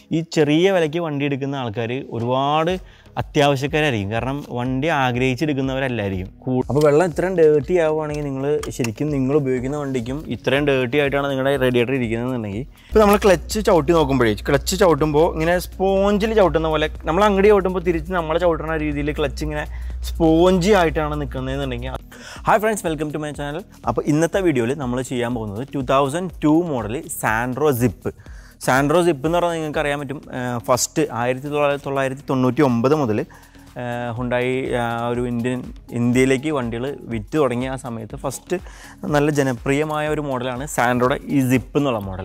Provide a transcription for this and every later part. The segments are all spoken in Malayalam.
ഈ ചെറിയ വിലയ്ക്ക് വണ്ടി എടുക്കുന്ന ആൾക്കാർ ഒരുപാട് അത്യാവശ്യക്കാരായിരിക്കും കാരണം വണ്ടി ആഗ്രഹിച്ചെടുക്കുന്നവരല്ലായിരിക്കും കൂ- അപ്പോൾ വെള്ളം ഇത്രയും ഡേർട്ടി ആവുകയാണെങ്കിൽ നിങ്ങൾ ശരിക്കും നിങ്ങൾ ഉപയോഗിക്കുന്ന വണ്ടിക്കും ഇത്രയും ഡേർട്ടി ആയിട്ടാണ് നിങ്ങളുടെ റേഡിയേറ്റർ ഇരിക്കുന്നതെന്നുണ്ടെങ്കിൽ ഇപ്പോൾ നമ്മൾ ക്ലച്ച് ചവിട്ടി നോക്കുമ്പോഴേ ക്ലച്ച് ചവിട്ടുമ്പോൾ ഇങ്ങനെ സ്പോഞ്ചിൽ ചവിട്ടുന്ന പോലെ നമ്മൾ അങ്ങടി ചവിട്ടുമ്പോൾ തിരിച്ച് നമ്മളെ ചവിട്ടുന്ന രീതിയിൽ ക്ലച്ച് ഇങ്ങനെ സ്പോഞ്ചി ആയിട്ടാണ് നിൽക്കുന്നതെന്നുണ്ടെങ്കിൽ hi friends welcome to my channel അപ്പോൾ ഇന്നത്തെ വീഡിയോയിൽ നമ്മൾ ചെയ്യാൻ പോകുന്നത് two thousand two model Santro Zip Santro Zip എന്ന് പറഞ്ഞാൽ നിങ്ങൾക്ക് അറിയാൻ പറ്റും ഫസ്റ്റ് ആയിരത്തി തൊള്ളായിരത്തി തൊള്ളായിരത്തി തൊണ്ണൂറ്റി ഒമ്പത് മുതൽ ഹുണ്ടായി ആ, ഒരു ഇന്ത്യൻ ഇന്ത്യയിലേക്ക് വണ്ടികൾ വിറ്റ് തുടങ്ങിയ ആ സമയത്ത് ഫസ്റ്റ് നല്ല ജനപ്രിയമായ ഒരു മോഡലാണ് സാൻഡ്രോയുടെ ഈ സിപ്പ് എന്നുള്ള മോഡൽ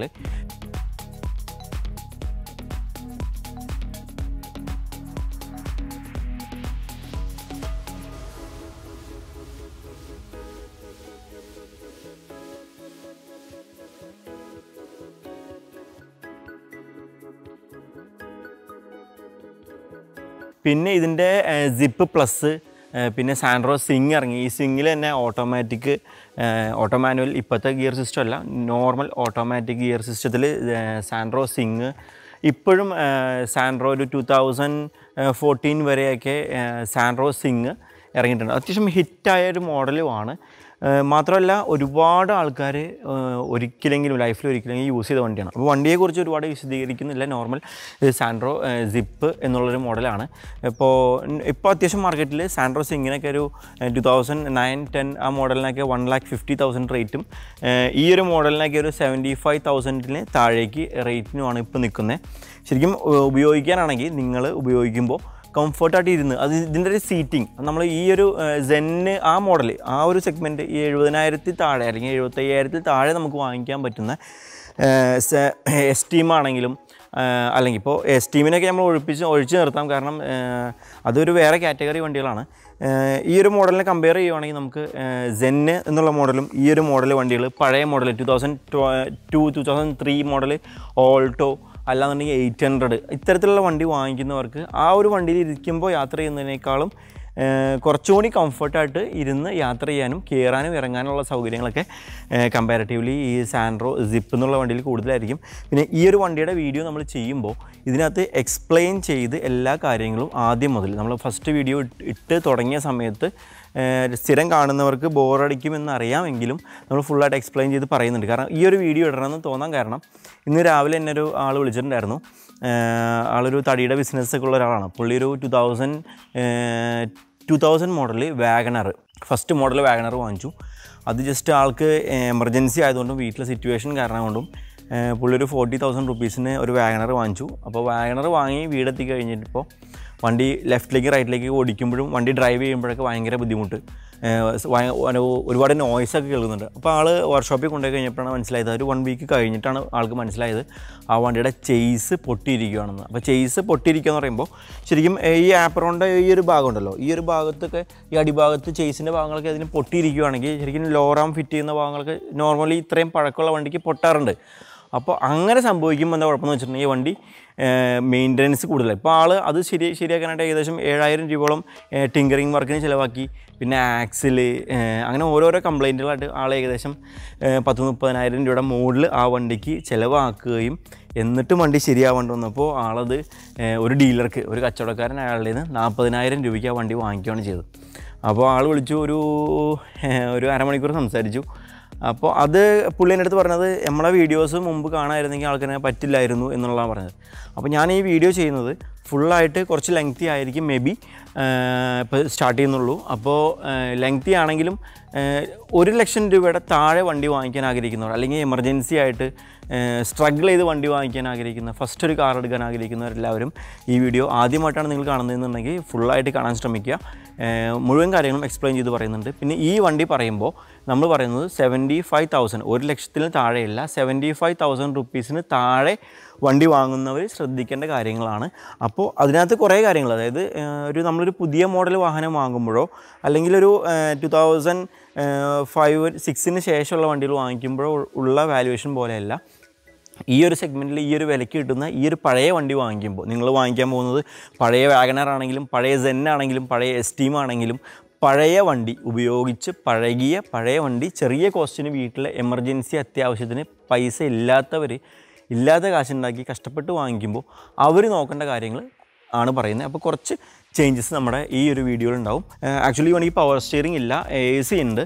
പിന്നെ ഇതിൻ്റെ സിപ്പ് പ്ലസ് പിന്നെ സാൻഡ്രോ സിങ് ഇറങ്ങി ഈ സിങ്ങിൽ തന്നെ ഓട്ടോമാറ്റിക് ഓട്ടോ മാനുവൽ ഇപ്പോഴത്തെ ഗിയർ സിസ്റ്റം അല്ല നോർമൽ ഓട്ടോമാറ്റിക് ഗിയർ സിസ്റ്റത്തിൽ സാൻഡ്രോ സിങ് ഇപ്പോഴും സാൻഡ്രോ ഒരു ടു തൗസൻഡ് ഫോർട്ടീൻ വരെയൊക്കെ സാൻഡ്രോ സിങ് ഇറങ്ങിയിട്ടുണ്ട് അത്യാവശ്യം ഹിറ്റായ ഒരു മോഡലുമാണ് ഏഹ് മാത്രമല്ല ഒരുപാട് ആൾക്കാർ ഒരിക്കലെങ്കിലും ലൈഫിൽ ഒരിക്കലെങ്കിലും യൂസ് ചെയ്ത വണ്ടിയാണ് അപ്പോൾ വണ്ടിയെക്കുറിച്ച് ഒരുപാട് വിശദീകരിക്കുന്നില്ല നോർമൽ സാൻഡ്രോ സിപ്പ് എന്നുള്ളൊരു മോഡലാണ് ഇപ്പോൾ ഇപ്പോൾ അത്യാവശ്യം മാർക്കറ്റിൽ സാൻഡ്രോ സിങ്ങിനൊക്കെ ഒരു ടു തൗസൻഡ് നയൻ ടെൻ ആ മോഡലിനൊക്കെ വൺ ലാക്ക് ഫിഫ്റ്റി തൗസൻഡ് റേറ്റും ഏഹ് ഈ ഒരു മോഡലിനൊക്കെ ഒരു സെവൻറ്റി ഫൈവ് തൗസൻഡിന് താഴേക്ക് റേറ്റിനുമാണ് ഇപ്പോൾ നിൽക്കുന്നത് ശരിക്കും ഏഹ് ഉപയോഗിക്കാനാണെങ്കിൽ നിങ്ങൾ ഉപയോഗിക്കുമ്പോൾ കംഫർട്ടായിട്ട് ഇരുന്ന് അത് ഇതിൻ്റെ ഒരു സീറ്റിംഗ് നമ്മൾ ഈ ഒരു സെന്ന് ആ മോഡൽ ആ ഒരു സെഗ്മെൻറ്റ് ഈ എഴുപതിനായിരത്തിൽ താഴെ അല്ലെങ്കിൽ എഴുപത്തയ്യായിരത്തിൽ താഴെ നമുക്ക് വാങ്ങിക്കാൻ പറ്റുന്ന എസ് ടീമാണെങ്കിലും അല്ലെങ്കിൽ ഇപ്പോൾ എസ് ടീമിനൊക്കെ നമ്മൾ ഒഴിപ്പിച്ച് ഒഴിച്ച് നിർത്താം കാരണം ഏഹ്, അതൊരു വേറെ കാറ്റഗറി വണ്ടികളാണ് ഏഹ്, ഈ ഒരു മോഡലിനെ കമ്പയർ ചെയ്യുവാണെങ്കിൽ നമുക്ക് സെന്ന് എന്നുള്ള മോഡലും ഈ ഒരു മോഡൽ വണ്ടികൾ പഴയ model two thousand two two thousand three model Alto അല്ലാന്നുണ്ടെങ്കിൽ എയ്റ്റ് ഹൺഡ്രഡ് ഇത്തരത്തിലുള്ള വണ്ടി വാങ്ങിക്കുന്നവർക്ക് ആ ഒരു വണ്ടിയിൽ ഇരിക്കുമ്പോൾ യാത്ര ചെയ്യുന്നതിനേക്കാളും ഏഹ്, കുറച്ചുകൂടി കംഫർട്ടായിട്ട് ഇരുന്ന് യാത്ര ചെയ്യാനും കയറാനും ഇറങ്ങാനുള്ള സൗകര്യങ്ങളൊക്കെ കമ്പാരിറ്റീവ്ലി ഈ സാൻഡ്രോ സിപ്പ് എന്നുള്ള വണ്ടിയിൽ കൂടുതലായിരിക്കും പിന്നെ ഈ ഒരു വണ്ടിയുടെ വീഡിയോ നമ്മൾ ചെയ്യുമ്പോൾ ഇതിനകത്ത് എക്സ്പ്ലെയിൻ ചെയ്ത് എല്ലാ കാര്യങ്ങളും ആദ്യം മുതൽ നമ്മൾ ഫസ്റ്റ് വീഡിയോ ഇട്ട് തുടങ്ങിയ സമയത്ത് ഏഹ് സ്ഥിരം കാണുന്നവർക്ക് ബോറടിക്കുമെന്ന് അറിയാമെങ്കിലും നമ്മൾ ഫുള്ളായിട്ട് എക്സ്പ്ലെയിൻ ചെയ്ത് പറയുന്നുണ്ട് കാരണം ഈ ഒരു വീഡിയോ ഇടണമെന്ന് തോന്നാൻ കാരണം ഇന്ന് രാവിലെ എന്നെ ഒരു ആൾ വിളിച്ചിട്ടുണ്ടായിരുന്നു ഏഹ് ആളൊരു തടിയുടെ ബിസിനസ്സൊക്കെ ഉള്ള ഒരാളാണ് പുള്ളി ഒരു two thousand two thousand model WagonR first model WagonR വാങ്ങിച്ചു അത് ജസ്റ്റ് ആൾക്ക് എമർജൻസി ആയതുകൊണ്ടും വീട്ടിലെ സിറ്റുവേഷൻ കാരണം കൊണ്ടും ഏഹ് പുള്ളി ഒരു ഫോർട്ടി തൗസൻഡ് റുപ്പീസിന് ഒരു വാഗണർ വാങ്ങിച്ചു അപ്പോൾ വാഗണർ വാങ്ങി വീടെത്തി കഴിഞ്ഞിട്ടിപ്പോൾ വണ്ടി ലെഫ്റ്റിലേക്ക് റൈറ്റിലേക്ക് ഓടിക്കുമ്പോഴും വണ്ടി ഡ്രൈവ് ചെയ്യുമ്പോഴൊക്കെ ഭയങ്കര ബുദ്ധിമുട്ട് ഏഹ് സ് ഭയ- ഒരു- ഒരുപാട് നോയ്സൊക്കെ കേൾക്കുന്നുണ്ട് അപ്പോൾ ആൾ വർക്ക്ഷോപ്പിൽ കൊണ്ടുപോയി കഴിഞ്ഞപ്പോഴാണ് മനസ്സിലായത് ഒരു വൺ വീക്ക് കഴിഞ്ഞിട്ടാണ് ആൾക്ക് മനസ്സിലായത് ആ വണ്ടിയുടെ ചെയ്സ് പൊട്ടിയിരിക്കുകയാണെന്ന് അപ്പോൾ ചെയ്സ് പൊട്ടിയിരിക്കുക എന്ന് പറയുമ്പോൾ ശരിക്കും ഏഹ് ഈ ആപ്പറോണിൻ്റെ ഈ ഒരു ഭാഗം ഉണ്ടല്ലോ ഈ ഒരു ഭാഗത്തൊക്കെ ഈ അടിഭാഗത്ത് ചെയ്സിൻ്റെ ഭാഗങ്ങളൊക്കെ അതിന് പൊട്ടിയിരിക്കുകയാണെങ്കിൽ ശരിക്കും ലോറാം ഫിറ്റ് ചെയ്യുന്ന ഭാഗങ്ങളൊക്കെ നോർമലി ഇത്രയും പഴക്കമുള്ള വണ്ടിക്ക് പൊട്ടാറുണ്ട് അപ്പോൾ അങ്ങനെ സംഭവിക്കുമ്പോൾ എന്താ കുഴപ്പമെന്ന് വെച്ചിട്ടുണ്ടെങ്കിൽ ഈ വണ്ടി മെയിൻ്റനൻസ് കൂടുതലാണ് ഇപ്പോൾ ആൾ അത് ശരി ശരിയാക്കാനായിട്ട് ഏകദേശം ഏഴായിരം രൂപയോളം ടിങ്കറിങ് വർക്കിന് ചിലവാക്കി പിന്നെ ആക്സിൽ അങ്ങനെ ഓരോരോ കംപ്ലൈൻറ്റുകളായിട്ട് ആൾ ഏകദേശം ഏഹ്, പത്ത് മുപ്പതിനായിരം രൂപയുടെ മുകളിൽ ആ വണ്ടിക്ക് ചിലവാക്കുകയും എന്നിട്ടും വണ്ടി ശരിയാവേണ്ടി വന്നപ്പോൾ ആളത് ഏഹ്, ഒരു ഡീലർക്ക് ഒരു കച്ചവടക്കാരൻ അയാളുടെ നിന്ന് നാൽപ്പതിനായിരം രൂപയ്ക്ക് ആ വണ്ടി വാങ്ങിക്കുകയാണ് ചെയ്തത് അപ്പോൾ ആൾ വിളിച്ചു ഒരു ഏഹ്, ഒരു അരമണിക്കൂർ സംസാരിച്ചു അപ്പോൾ അത് പുള്ളീൻ്റെ അടുത്ത് പറഞ്ഞത് നമ്മളെ വീഡിയോസ് മുമ്പ് കാണാമായിരുന്നെങ്കിൽ ആൾക്കാരെ പറ്റില്ലായിരുന്നു എന്നുള്ളതാണ് പറഞ്ഞത് അപ്പോൾ ഞാൻ ഈ വീഡിയോ ചെയ്യുന്നത് ഫുള്ളായിട്ട് കുറച്ച് ലെങ്തി ആയിരിക്കും മേ ബി ഇപ്പോൾ സ്റ്റാർട്ട് ചെയ്യുന്നുള്ളൂ അപ്പോൾ ലെങ്തി ആണെങ്കിലും ഏഹ്, ഒരു ലക്ഷം രൂപയുടെ താഴെ വണ്ടി വാങ്ങിക്കാൻ ആഗ്രഹിക്കുന്നവർ അല്ലെങ്കിൽ എമർജൻസി ആയിട്ട് സ്ട്രഗിൾ ചെയ്ത് വണ്ടി വാങ്ങിക്കാൻ ആഗ്രഹിക്കുന്ന ഫസ്റ്റ് ഒരു കാർ എടുക്കാൻ ആഗ്രഹിക്കുന്നവരെല്ലാവരും ഈ വീഡിയോ ആദ്യമായിട്ടാണ് നിങ്ങൾ കാണുന്നതെന്നുണ്ടെങ്കിൽ ഫുള്ളായിട്ട് കാണാൻ ശ്രമിക്കുക ഏഹ് മുഴുവൻ കാര്യങ്ങളും എക്സ്പ്ലെയിൻ ചെയ്ത് പറയുന്നുണ്ട് പിന്നെ ഈ വണ്ടി പറയുമ്പോൾ നമ്മൾ പറയുന്നത് സെവൻറ്റി ഫൈവ് തൗസൻഡ് ഒരു ലക്ഷത്തിന് താഴെയല്ല സെവൻറ്റി ഫൈവ് തൗസൻഡ് റുപ്പീസിന് താഴെ വണ്ടി വാങ്ങുന്നവർ ശ്രദ്ധിക്കേണ്ട കാര്യങ്ങളാണ് അപ്പോൾ അതിനകത്ത് കുറേ കാര്യങ്ങൾ അതായത് ഏഹ് ഒരു നമ്മളൊരു പുതിയ മോഡൽ വാഹനം വാങ്ങുമ്പോഴോ അല്ലെങ്കിൽ ഒരു ടു തൗസൻഡ് ഫൈവ് സിക്സിന് ശേഷമുള്ള വണ്ടികൾ വാങ്ങിക്കുമ്പോഴോ ഉള്ള വാല്യുവേഷൻ പോലെയല്ല ഈ ഒരു സെഗ്മെൻറ്റിൽ ഈ ഒരു വിലയ്ക്ക് കിട്ടുന്ന ഈ ഒരു പഴയ വണ്ടി വാങ്ങിക്കുമ്പോൾ നിങ്ങൾ വാങ്ങിക്കാൻ പോകുന്നത് പഴയ വാഗനർ ആണെങ്കിലും പഴയ സെൻ ആണെങ്കിലും പഴയ എസ് ടീം ആണെങ്കിലും പഴയ വണ്ടി ഉപയോഗിച്ച് പഴകിയ പഴയ വണ്ടി ചെറിയ കോസ്റ്റിന് വീട്ടിലെ എമർജൻസി അത്യാവശ്യത്തിന് പൈസ ഇല്ലാത്തവർ ഇല്ലാത്ത കാശുണ്ടാക്കി കഷ്ടപ്പെട്ട് വാങ്ങിക്കുമ്പോൾ അവർ നോക്കേണ്ട കാര്യങ്ങൾ ആണ് പറയുന്നത് അപ്പോൾ കുറച്ച് ചേഞ്ചസ് നമ്മുടെ ഈ ഒരു വീഡിയോയിൽ ഉണ്ടാവും ആക്ച്വലി ഈ പവർ സ്റ്റിയറിംഗ് ഇല്ല എ സി ഉണ്ട്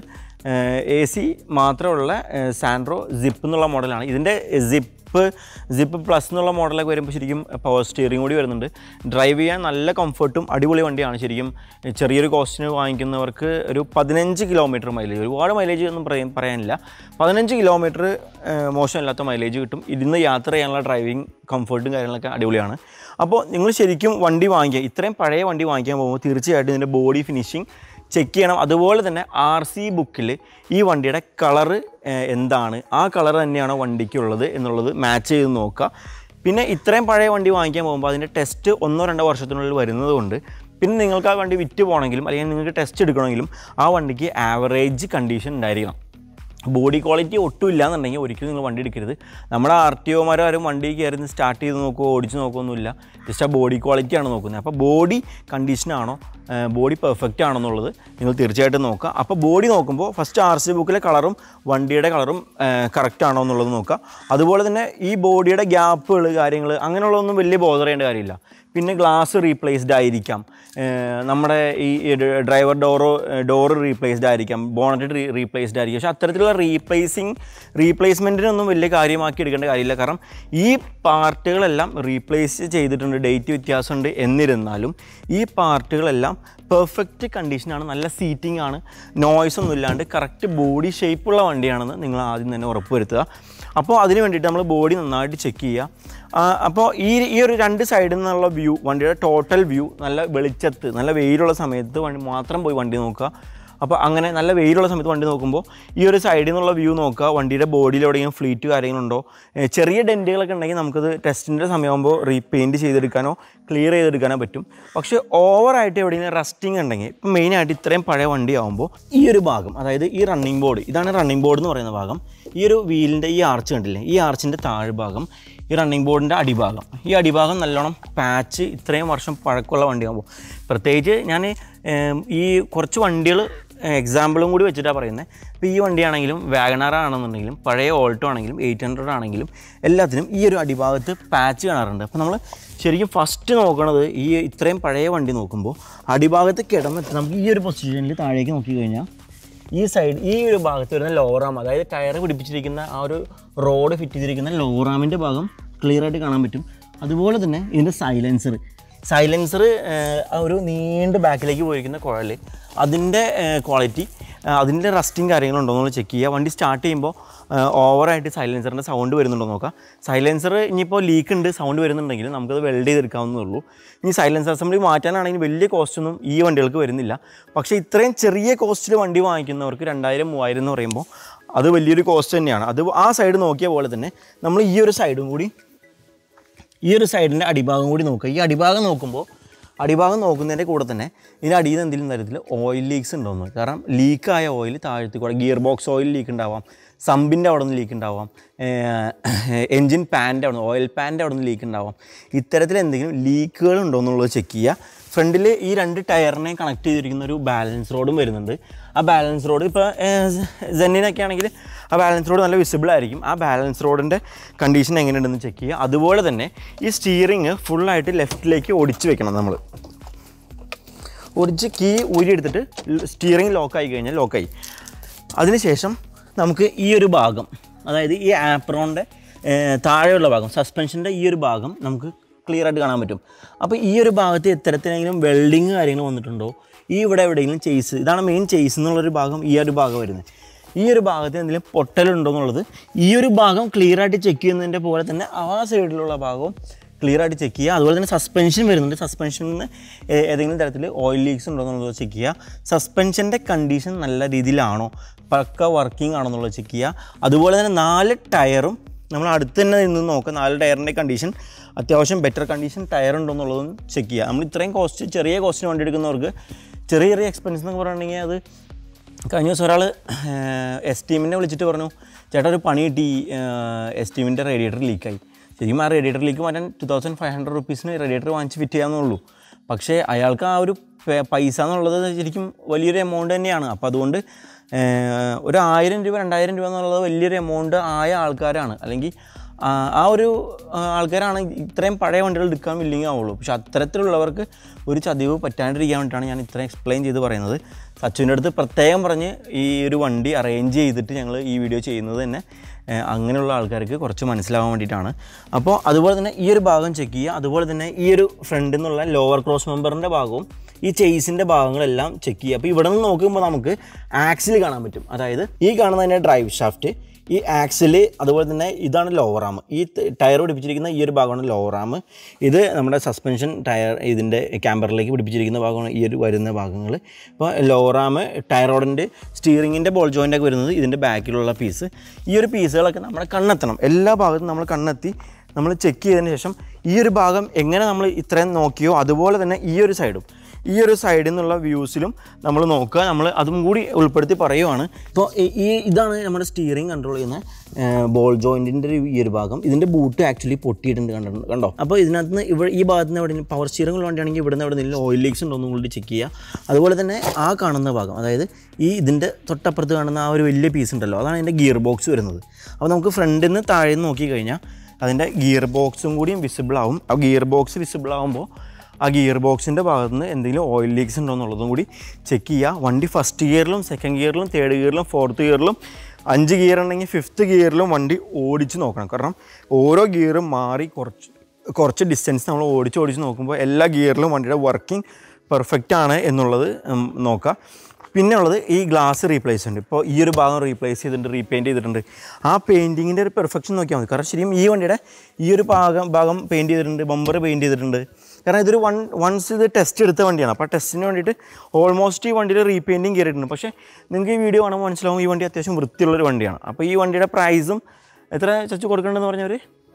എ സി മാത്രമുള്ള സാൻഡ്രോ സിപ്പ് എന്നുള്ള മോഡലാണ് ഇതിൻ്റെ സിപ്പ് സിപ്പ് പ്ലസ് എന്നുള്ള മോഡലൊക്കെ വരുമ്പോൾ ശരിക്കും പവർ സ്റ്റിയറിംഗ് കൂടി വരുന്നുണ്ട് ഡ്രൈവ് ചെയ്യാൻ നല്ല കംഫർട്ടും അടിപൊളി വണ്ടിയാണ് ശരിക്കും ചെറിയൊരു കോസ്റ്റിന് വാങ്ങിക്കുന്നവർക്ക് ഒരു പതിനഞ്ച് കിലോമീറ്റർ മൈലേജ് ഒരുപാട് മൈലേജ് ഒന്നും പറയാൻ പറയാനില്ല പതിനഞ്ച് കിലോമീറ്റർ മോശമില്ലാത്ത മൈലേജ് കിട്ടും ഇരുന്ന് യാത്ര ചെയ്യാനുള്ള ഡ്രൈവിംഗ് കംഫർട്ടും കാര്യങ്ങളൊക്കെ അടിപൊളിയാണ് അപ്പോൾ നിങ്ങൾ ശരിക്കും വണ്ടി വാങ്ങിക്കുക ഇത്രയും പഴയ വണ്ടി വാങ്ങിക്കാൻ പോകുമ്പോൾ തീർച്ചയായിട്ടും ഇതിൻ്റെ ബോഡി ഫിനിഷിങ് ചെക്ക് ചെയ്യണം അതുപോലെ തന്നെ ആർ സി ബുക്കിൽ ഈ വണ്ടിയുടെ കളറ് എന്താണ് ആ കളർ തന്നെയാണോ വണ്ടിക്കുള്ളത് എന്നുള്ളത് മാച്ച് ചെയ്ത് നോക്കുക പിന്നെ ഇത്രയും പഴയ വണ്ടി വാങ്ങിക്കാൻ പോകുമ്പോൾ അതിൻ്റെ ടെസ്റ്റ് ഒന്നോ രണ്ടോ വർഷത്തിനുള്ളിൽ വരുന്നത് കൊണ്ട് പിന്നെ നിങ്ങൾക്ക് ആ വണ്ടി വിറ്റ് പോകണമെങ്കിലും അല്ലെങ്കിൽ നിങ്ങൾക്ക് ടെസ്റ്റ് എടുക്കണമെങ്കിലും ആ വണ്ടിക്ക് ആവറേജ് കണ്ടീഷൻ ഉണ്ടായിരിക്കണം ബോഡി ക്വാളിറ്റി ഒട്ടും ഇല്ലാന്നുണ്ടെങ്കിൽ ഒരിക്കലും നിങ്ങൾ വണ്ടി എടുക്കരുത് നമ്മുടെ ആർ ടി ഒമാരോ ആരും വണ്ടി കയറി സ്റ്റാർട്ട് ചെയ്ത് നോക്കുമോ ഓടിച്ച് നോക്കുമൊന്നുമില്ല ജസ്റ്റ് ആ ബോഡി ക്വാളിറ്റിയാണ് നോക്കുന്നത് അപ്പോൾ ബോഡി കണ്ടീഷനാണോ ബോഡി പെർഫെക്റ്റ് ആണോ എന്നുള്ളത് നിങ്ങൾ തീർച്ചയായിട്ടും നോക്കുക അപ്പോൾ ബോഡി നോക്കുമ്പോൾ ഫസ്റ്റ് ആർ സി ബുക്കിലെ കളറും വണ്ടിയുടെ കളറും കറക്റ്റ് ആണോ എന്നുള്ളത് നോക്കുക അതുപോലെ തന്നെ ഈ ബോഡിയുടെ ഗ്യാപ്പുകൾ കാര്യങ്ങൾ അങ്ങനെയുള്ളതൊന്നും വലിയ ബോധർ ചെയ്യേണ്ട കാര്യമില്ല പിന്നെ ഗ്ലാസ് റീപ്ലേസ്ഡ് ആയിരിക്കാം ഏഹ് നമ്മുടെ ഈ ഡ്രൈവർ ഡോറോ ഡോറ് റീപ്ലേസ്ഡ് ആയിരിക്കാം ബോണറ്റ് റീ റീപ്ലേസ്ഡ് ആയിരിക്കും പക്ഷേ അത്തരത്തിലുള്ള റീപ്ലേസിങ് റീപ്ലേസ്മെൻറ്റിനൊന്നും വലിയ കാര്യമാക്കി എടുക്കേണ്ട കാര്യമില്ല കാരണം ഈ പാർട്ടുകളെല്ലാം റീപ്ലേസ് ചെയ്തിട്ടുണ്ട് ഡേറ്റ് വ്യത്യാസമുണ്ട് എന്നിരുന്നാലും ഈ പാർട്ടുകളെല്ലാം പെർഫെക്റ്റ് കണ്ടീഷനാണ് നല്ല സീറ്റിംഗ് ആണ് നോയ്സ് ഒന്നും ഇല്ലാണ്ട് കറക്റ്റ് ബോഡി ഷേപ്പുള്ള വണ്ടിയാണെന്ന് നിങ്ങൾ ആദ്യം തന്നെ ഉറപ്പുവരുത്തുക അപ്പോൾ അതിന് വേണ്ടിയിട്ട് നമ്മൾ ബോഡി നന്നായിട്ട് ചെക്ക് ചെയ്യുക ആ, അപ്പോൾ ഈ ഈ ഒരു രണ്ട് സൈഡിൽ നിന്നുള്ള വ്യൂ വണ്ടിയുടെ ടോട്ടൽ വ്യൂ നല്ല വെളിച്ചത്ത് നല്ല വെയിലുള്ള സമയത്ത് വണ്ടി മാത്രം പോയി വണ്ടി നോക്കുക അപ്പോൾ അങ്ങനെ നല്ല വെയിലുള്ള സമയത്ത് വണ്ടി നോക്കുമ്പോൾ ഈ ഒരു സൈഡിൽ നിന്നുള്ള വ്യൂ നോക്കുക വണ്ടിയുടെ ബോഡിയിൽ എവിടെയെങ്കിലും ഫ്ലീറ്റ് കാര്യങ്ങളുണ്ടോ ഏ, ചെറിയ ഡെൻറ്റുകളൊക്കെ ഉണ്ടെങ്കിൽ നമുക്കത് ടെസ്റ്റിൻ്റെ സമയമാകുമ്പോൾ റീപെയിൻറ്റ് ചെയ്തെടുക്കാനോ ക്ലിയർ ചെയ്തെടുക്കാനോ പറ്റും പക്ഷേ ഓവറായിട്ട് എവിടെയെങ്കിലും റസ്റ്റിംഗ് ഉണ്ടെങ്കിൽ ഇപ്പം മെയിനായിട്ട് ഇത്രയും പഴയ വണ്ടി ആകുമ്പോൾ ഈ ഒരു ഭാഗം അതായത് ഈ റണ്ണിങ് ബോർഡ് ഇതാണ് റണ്ണിങ് ബോർഡ് എന്ന് പറയുന്ന ഭാഗം ഈ ഒരു വീലിൻ്റെ ഈ ആർച്ച് കണ്ടില്ലേ ഈ ആർച്ചിൻ്റെ താഴ്ഭാഗം ഈ റണ്ണിങ് ബോർഡിൻ്റെ അടിഭാഗം ഈ അടിഭാഗം നല്ലോണം പാച്ച് ഇത്രയും വർഷം പഴക്കമുള്ള വണ്ടിയാകുമ്പോൾ പ്രത്യേകിച്ച് ഞാൻ ഏം, ഈ കുറച്ച് വണ്ടികൾ എക്സാമ്പിളും കൂടി വെച്ചിട്ടാണ് പറയുന്നത് ഇപ്പോൾ ഈ വണ്ടിയാണെങ്കിലും വാഗണാർ ആണെന്നുണ്ടെങ്കിലും പഴയ ഓൾട്ടോ ആണെങ്കിലും എയ്റ്റ് ഹൺഡ്രഡ് ആണെങ്കിലും എല്ലാത്തിനും ഈ ഒരു അടിഭാഗത്ത് പാച്ച് കാണാറുണ്ട് അപ്പോൾ നമ്മൾ ശരിക്കും ഫസ്റ്റ് നോക്കണത് ഈ ഇത്രയും പഴയ വണ്ടി നോക്കുമ്പോൾ അടിഭാഗത്ത് കിടന്നിട്ട് നമുക്ക് ഈ ഒരു പൊസിഷനിൽ താഴേക്ക് നോക്കി കഴിഞ്ഞാൽ ഈ സൈഡ് ഈ ഒരു ഭാഗത്ത് വരുന്ന ലോറാം അതായത് ടയർ പിടിപ്പിച്ചിരിക്കുന്ന ആ ഒരു റോഡ് ഫിറ്റ് ചെയ്തിരിക്കുന്ന ലോറാമിൻ്റെ ഭാഗം ക്ലിയർ ആയിട്ട് കാണാൻ പറ്റും അതുപോലെ തന്നെ ഇതിൻ്റെ സൈലൻസർ സൈലൻസർ ഒരു നീണ്ട ബാക്കിലേക്ക് പോയിരിക്കുന്ന കുഴൽ അതിൻ്റെ ക്വാളിറ്റി അതിൻ്റെ റസ്റ്റിങ് കാര്യങ്ങളുണ്ടോ എന്ന് ചെക്ക് ചെയ്യുക വണ്ടി സ്റ്റാർട്ട് ചെയ്യുമ്പോൾ ഓവറായിട്ട് സൈലൻസറിൻ്റെ സൗണ്ട് വരുന്നുണ്ടോ എന്ന് നോക്കാം സൈലൻസർ ഇനിയിപ്പോൾ ലീക്ക് ഉണ്ട് സൗണ്ട് വരുന്നുണ്ടെങ്കിൽ നമുക്കത് വെൽഡ് ചെയ്തെടുക്കാവുന്നേ ഉള്ളൂ ഇനി സൈലൻസർ അസംബ്ലി മാറ്റാനാണെങ്കിൽ വലിയ കോസ്റ്റൊന്നും ഈ വണ്ടികൾക്ക് വരുന്നില്ല പക്ഷേ ഇത്രയും ചെറിയ കോസ്റ്റിൽ വണ്ടി വാങ്ങിക്കുന്നവർക്ക് രണ്ടായിരം മൂവായിരം എന്ന് പറയുമ്പോൾ അത് വലിയൊരു കോസ്റ്റ് തന്നെയാണ് അത് ആ സൈഡ് നോക്കിയ പോലെ തന്നെ നമ്മൾ ഈ ഒരു സൈഡും കൂടി ഈ ഒരു സൈഡിൻ്റെ അടിഭാഗം കൂടി നോക്കുക ഈ അടിഭാഗം നോക്കുമ്പോൾ അടിഭാഗം നോക്കുന്നതിൻ്റെ കൂടെ തന്നെ ഇതിൻ്റെ അടിയിൽ നിന്ന് എന്തെങ്കിലും തരത്തിൽ ഓയിൽ ലീക്സ് ഉണ്ടോന്ന് കാരണം ലീക്കായ ഓയിൽ താഴത്ത് കൂടെ ഗിയർ ബോക്സ് ഓയിൽ ലീക്ക് ഉണ്ടാവാം സമ്പിൻ്റെ അവിടെ നിന്ന് ലീക്ക് ഉണ്ടാവാം എൻജിൻ പാൻ്റെ അവിടെ നിന്ന് ഓയിൽ പാൻ്റെ അവിടെ നിന്ന് ലീക്ക് ഉണ്ടാവാം ഇത്തരത്തിൽ എന്തെങ്കിലും ലീക്കുകൾ ഉണ്ടോ എന്നുള്ളത് ചെക്ക് ചെയ്യുക ഫ്രണ്ടിൽ ഈ രണ്ട് ടയറിനെ കണക്ട് ചെയ്തിരിക്കുന്ന ഒരു ബാലൻസ് റോഡും വരുന്നുണ്ട് ആ ബാലൻസ് റോഡ് ഇപ്പോൾ ജെന്നിനൊക്കെ ആണെങ്കിൽ ആ ബാലൻസ് റോഡ് നല്ല വിസിബിൾ ആയിരിക്കും ആ ബാലൻസ് റോഡിൻ്റെ കണ്ടീഷൻ എങ്ങനെയുണ്ടെന്ന് ചെക്ക് ചെയ്യുക അതുപോലെ തന്നെ ഈ സ്റ്റിയറിങ് ഫുള്ളായിട്ട് ലെഫ്റ്റിലേക്ക് ഒടിച്ച് വെക്കണം നമ്മൾ ഒടിച്ച് കീ ഊരിയെടുത്തിട്ട് സ്റ്റിയറിംഗ് ലോക്കായി കഴിഞ്ഞാൽ ലോക്കായി അതിനുശേഷം നമുക്ക് ഈ ഒരു ഭാഗം അതായത് ഈ ആപ്രോണിൻ്റെ താഴെയുള്ള ഭാഗം സസ്പെൻഷൻ്റെ ഈ ഒരു ഭാഗം നമുക്ക് ക്ലിയർ ആയിട്ട് കാണാൻ പറ്റും അപ്പോൾ ഈ ഒരു ഭാഗത്ത് എത്തരത്തിലെങ്കിലും വെൽഡിങ് കാര്യങ്ങൾ വന്നിട്ടുണ്ടോ ഈ ഇവിടെ എവിടെയെങ്കിലും ചെയ്സ് ഇതാണ് മെയിൻ ചെയ്സ് എന്നുള്ളൊരു ഭാഗം ഈ ഒരു ഭാഗം വരുന്നത് ഈ ഒരു ഭാഗത്ത് എന്തെങ്കിലും പൊട്ടലുണ്ടോ എന്നുള്ളത് ഈ ഒരു ഭാഗം ക്ലിയർ ആയിട്ട് ചെക്ക് ചെയ്യുന്നതിൻ്റെ പോലെ തന്നെ ആ സൈഡിലുള്ള ഭാഗവും ക്ലിയർ ആയിട്ട് ചെക്ക് ചെയ്യുക അതുപോലെ തന്നെ സസ്പെൻഷൻ വരുന്നുണ്ട് സസ്പെൻഷനിൽ നിന്ന് ഏ- ഏതെങ്കിലും തരത്തിൽ ഓയിൽ ലീക്സ് ഉണ്ടോ എന്നുള്ളത് ചെക്ക് ചെയ്യുക സസ്പെൻഷൻ്റെ കണ്ടീഷൻ നല്ല രീതിയിലാണോ പക്ക വർക്കിംഗ് ആണോ എന്നുള്ളത് ചെക്ക് ചെയ്യുക അതുപോലെ തന്നെ നാല് ടയറും നമ്മൾ അടുത്ത് തന്നെ നിന്ന് നോക്കുക നാല് ടയറിൻ്റെ കണ്ടീഷൻ അത്യാവശ്യം ബെറ്റർ കണ്ടീഷൻ ടയർ ഉണ്ടോ എന്നുള്ളതും ചെക്ക് ചെയ്യുക നമ്മൾ ഇത്രയും കോസ്റ്റ് ചെറിയ കോസ്റ്റിന് വണ്ടി എടുക്കുന്നവർക്ക് ചെറിയ ചെറിയ എക്സ്പെൻസ് എന്നൊക്കെ പറയുകയാണെങ്കിൽ അത് കഴിഞ്ഞ ദിവസം ഒരാൾ എസ് ടീമിനെ വിളിച്ചിട്ട് പറഞ്ഞു ചേട്ടാ ഒരു പണി കിട്ടി എസ് ടീമിൻ്റെ റേഡിയേറ്റർ ലീക്കായി ശരിക്കും ആ റേഡിയേറ്റർ ലീക്ക് മാറ്റാൻ ടു തൗസൻഡ് ഫൈവ് ഹൺഡ്രഡ് റുപ്പീസിന് റേഡിയേറ്റർ വാങ്ങിച്ച് ഫിറ്റ് ചെയ്യാമെന്നുള്ളൂ പക്ഷേ അയാൾക്ക് ആ ഒരു പെ- പൈസ എന്നുള്ളത് ശരിക്കും വലിയൊരു എമൗണ്ട് തന്നെയാണ് അപ്പോൾ അതുകൊണ്ട് ഏഹ്, ഒരു ആയിരം രൂപ രണ്ടായിരം രൂപ എന്നുള്ളത് വലിയൊരു എമൗണ്ട് ആയ ആൾക്കാരാണ് അല്ലെങ്കിൽ ആ ആ ഒരു ആ, ആൾക്കാരാണ് ഇത്രയും പഴയ വണ്ടികൾ എടുക്കാൻ വില്ലിങ് ആവുള്ളൂ പക്ഷെ അത്തരത്തിലുള്ളവർക്ക് ഒരു ചതിവ് പറ്റാണ്ടിരിക്കാൻ വേണ്ടിയിട്ടാണ് ഞാൻ ഇത്രയും എക്സ്പ്ലെയിൻ ചെയ്ത് പറയുന്നത് സച്ചുവിൻ്റെ അടുത്ത് പ്രത്യേകം പറഞ്ഞ് ഈ ഒരു വണ്ടി അറേഞ്ച് ചെയ്തിട്ട് ഞങ്ങൾ ഈ വീഡിയോ ചെയ്യുന്നത് തന്നെ ഏഹ്, അങ്ങനെയുള്ള ആൾക്കാർക്ക് കുറച്ച് മനസ്സിലാവാൻ വേണ്ടിയിട്ടാണ് അപ്പോൾ അതുപോലെ തന്നെ ഈ ഒരു ഭാഗം ചെക്ക് ചെയ്യുക അതുപോലെ തന്നെ ഈ ഒരു ഫ്രണ്ടിൽ നിന്നുള്ള ലോവർ ക്രോസ് മെമ്പറിൻ്റെ ഭാഗവും ഈ ചേസിൻ്റെ ഭാഗങ്ങളെല്ലാം ചെക്ക് ചെയ്യുക അപ്പോൾ ഇവിടെ നിന്ന് നോക്കുമ്പോൾ നമുക്ക് ആക്സിൽ കാണാൻ പറ്റും അതായത് ഈ കാണുന്നതിൻ്റെ ഡ്രൈവ് ഷാഫ്റ്റ് ഈ ആക്സിൽ അതുപോലെ തന്നെ ഇതാണ് ലോവർ ആം ഈ ത- ടയർ പിടിപ്പിച്ചിരിക്കുന്ന ഈ ഒരു ഭാഗമാണ് ലോവർ ആം ഇത് നമ്മുടെ സസ്പെൻഷൻ ടയർ ഇതിൻ്റെ ക്യാമ്പറിലേക്ക് പിടിപ്പിച്ചിരിക്കുന്ന ഭാഗമാണ് ഈ ഒരു വരുന്ന ഭാഗങ്ങൾ ഇപ്പോൾ ലോവർ ആം ടയർ റോഡിൻ്റെ സ്റ്റിയറിങ്ങിൻ്റെ ബോൾ ജോയിൻ്റൊക്കെ വരുന്നത് ഇതിൻ്റെ ബാക്കിലുള്ള പീസ് ഈ ഒരു പീസുകളൊക്കെ നമ്മുടെ കണ്ണെത്തണം എല്ലാ ഭാഗത്തും നമ്മൾ കണ്ണെത്തി നമ്മൾ ചെക്ക് ചെയ്തതിന് ശേഷം ഈ ഒരു ഭാഗം എങ്ങനെ നമ്മൾ ഇത്രയും നോക്കിയോ അതുപോലെ തന്നെ ഈ ഒരു സൈഡും ഈ ഒരു സൈഡിൽ നിന്നുള്ള വ്യൂസിലും നമ്മൾ നോക്കുക നമ്മൾ അതും കൂടി ഉൾപ്പെടുത്തി പറയുവാണ് ഇപ്പോൾ ഈ- ഈ ഇതാണ് നമ്മുടെ സ്റ്റിയറിംഗ് കൺട്രോൾ ചെയ്യുന്ന ബോൾ ജോയിൻറ്റിൻ്റെ ഒരു ഈ ഒരു ഭാഗം ഇതിൻ്റെ ബൂട്ട് ആക്ച്വലി പൊട്ടിയിട്ടുണ്ട് കണ്ടിട്ടുണ്ട് കണ്ടോ അപ്പോൾ ഇതിനകത്ത് നിന്ന് ഇവിടെ ഈ ഭാഗത്ത് നിന്ന് എവിടെ പവർ സ്റ്റിയറിംഗ് വണ്ടിയാണെങ്കിൽ ഇവിടെ നിന്ന് എവിടെ നിന്ന് ഓയിൽ ലീക്സ് ഉണ്ടോ എന്നും കൂടി ചെക്ക് ചെയ്യുക അതുപോലെ തന്നെ ആ കാണുന്ന ഭാഗം അതായത് ഈ ഇതിൻ്റെ തൊട്ടപ്പുറത്ത് കാണുന്ന ആ ഒരു വലിയ പീസ് ഉണ്ടല്ലോ അതാണ് അതിൻ്റെ ഗിയർ ബോക്സ് വരുന്നത് അപ്പോൾ നമുക്ക് ഫ്രണ്ടിൽ നിന്ന് താഴെ നിന്ന് നോക്കി കഴിഞ്ഞാൽ അതിൻ്റെ ഗിയർ ബോക്സും കൂടിയും വിസിബിൾ ആവും ആ ഗിയർ ബോക്സ് വിസിബിൾ ആകുമ്പോൾ ആ ഗിയർ ബോക്സിൻ്റെ ഭാഗത്ത് നിന്ന് എന്തെങ്കിലും ഓയിൽ ലീക്സ് ഉണ്ടോ എന്നുള്ളതും കൂടി ചെക്ക് ചെയ്യുക വണ്ടി ഫസ്റ്റ് ഗിയറിലും സെക്കൻഡ് ഗിയറിലും തേർഡ് ഗിയറിലും ഫോർത്ത് ഗിയറിലും അഞ്ച് ഗിയർ ഉണ്ടെങ്കിൽ ഫിഫ്ത്ത് ഗിയറിലും വണ്ടി ഓടിച്ച് നോക്കണം കാരണം ഓരോ ഗിയറും മാറി കുറച്ച് കുറച്ച് ഡിസ്റ്റൻസ് നമ്മൾ ഓടിച്ച് ഓടിച്ച് നോക്കുമ്പോൾ എല്ലാ ഗിയറിലും വണ്ടിയുടെ വർക്കിംഗ് പെർഫെക്റ്റ് ആണ് എന്നുള്ളത് ഉം, നോക്കുക പിന്നെ ഉള്ളത് ഈ ഗ്ലാസ് റീപ്ലേസ് ഉണ്ട് ഇപ്പോൾ ഈ ഒരു ഭാഗം റീപ്ലേസ് ചെയ്തിട്ടുണ്ട് റീപെയിൻറ്റ് ചെയ്തിട്ടുണ്ട് ആ പെയിൻറ്റിങ്ങിൻ്റെ ഒരു പെർഫെക്ഷൻ നോക്കിയാൽ മതി കാരണം ശരിക്കും ഈ വണ്ടിയുടെ ഈ ഒരു ഭാഗം ഭാഗം പെയിൻറ്റ് ചെയ്തിട്ടുണ്ട് ബമ്പർ പെയിൻറ്റ് ചെയ്തിട്ടുണ്ട് കാരണം ഇതൊരു വൺ വൺസ് ഇത് ടെസ്റ്റ് എടുത്ത വണ്ടിയാണ് അപ്പോൾ ടെസ്റ്റിന് വേണ്ടിയിട്ട് ഓൾമോസ്റ്റ് ഈ വണ്ടിയിൽ റീപെയിൻറ്റിങ് കയറിയിട്ടുണ്ട് പക്ഷേ നിങ്ങൾക്ക് ഈ വീഡിയോ കാണുമ്പോൾ മനസ്സിലാവും ഈ വണ്ടി അത്യാവശ്യം വൃത്തിയുള്ളൊരു വണ്ടിയാണ് അപ്പോൾ ഈ വണ്ടിയുടെ പ്രൈസും എത്ര ചച്ചു കൊടുക്കേണ്ടതെന്ന് പറഞ്ഞവർ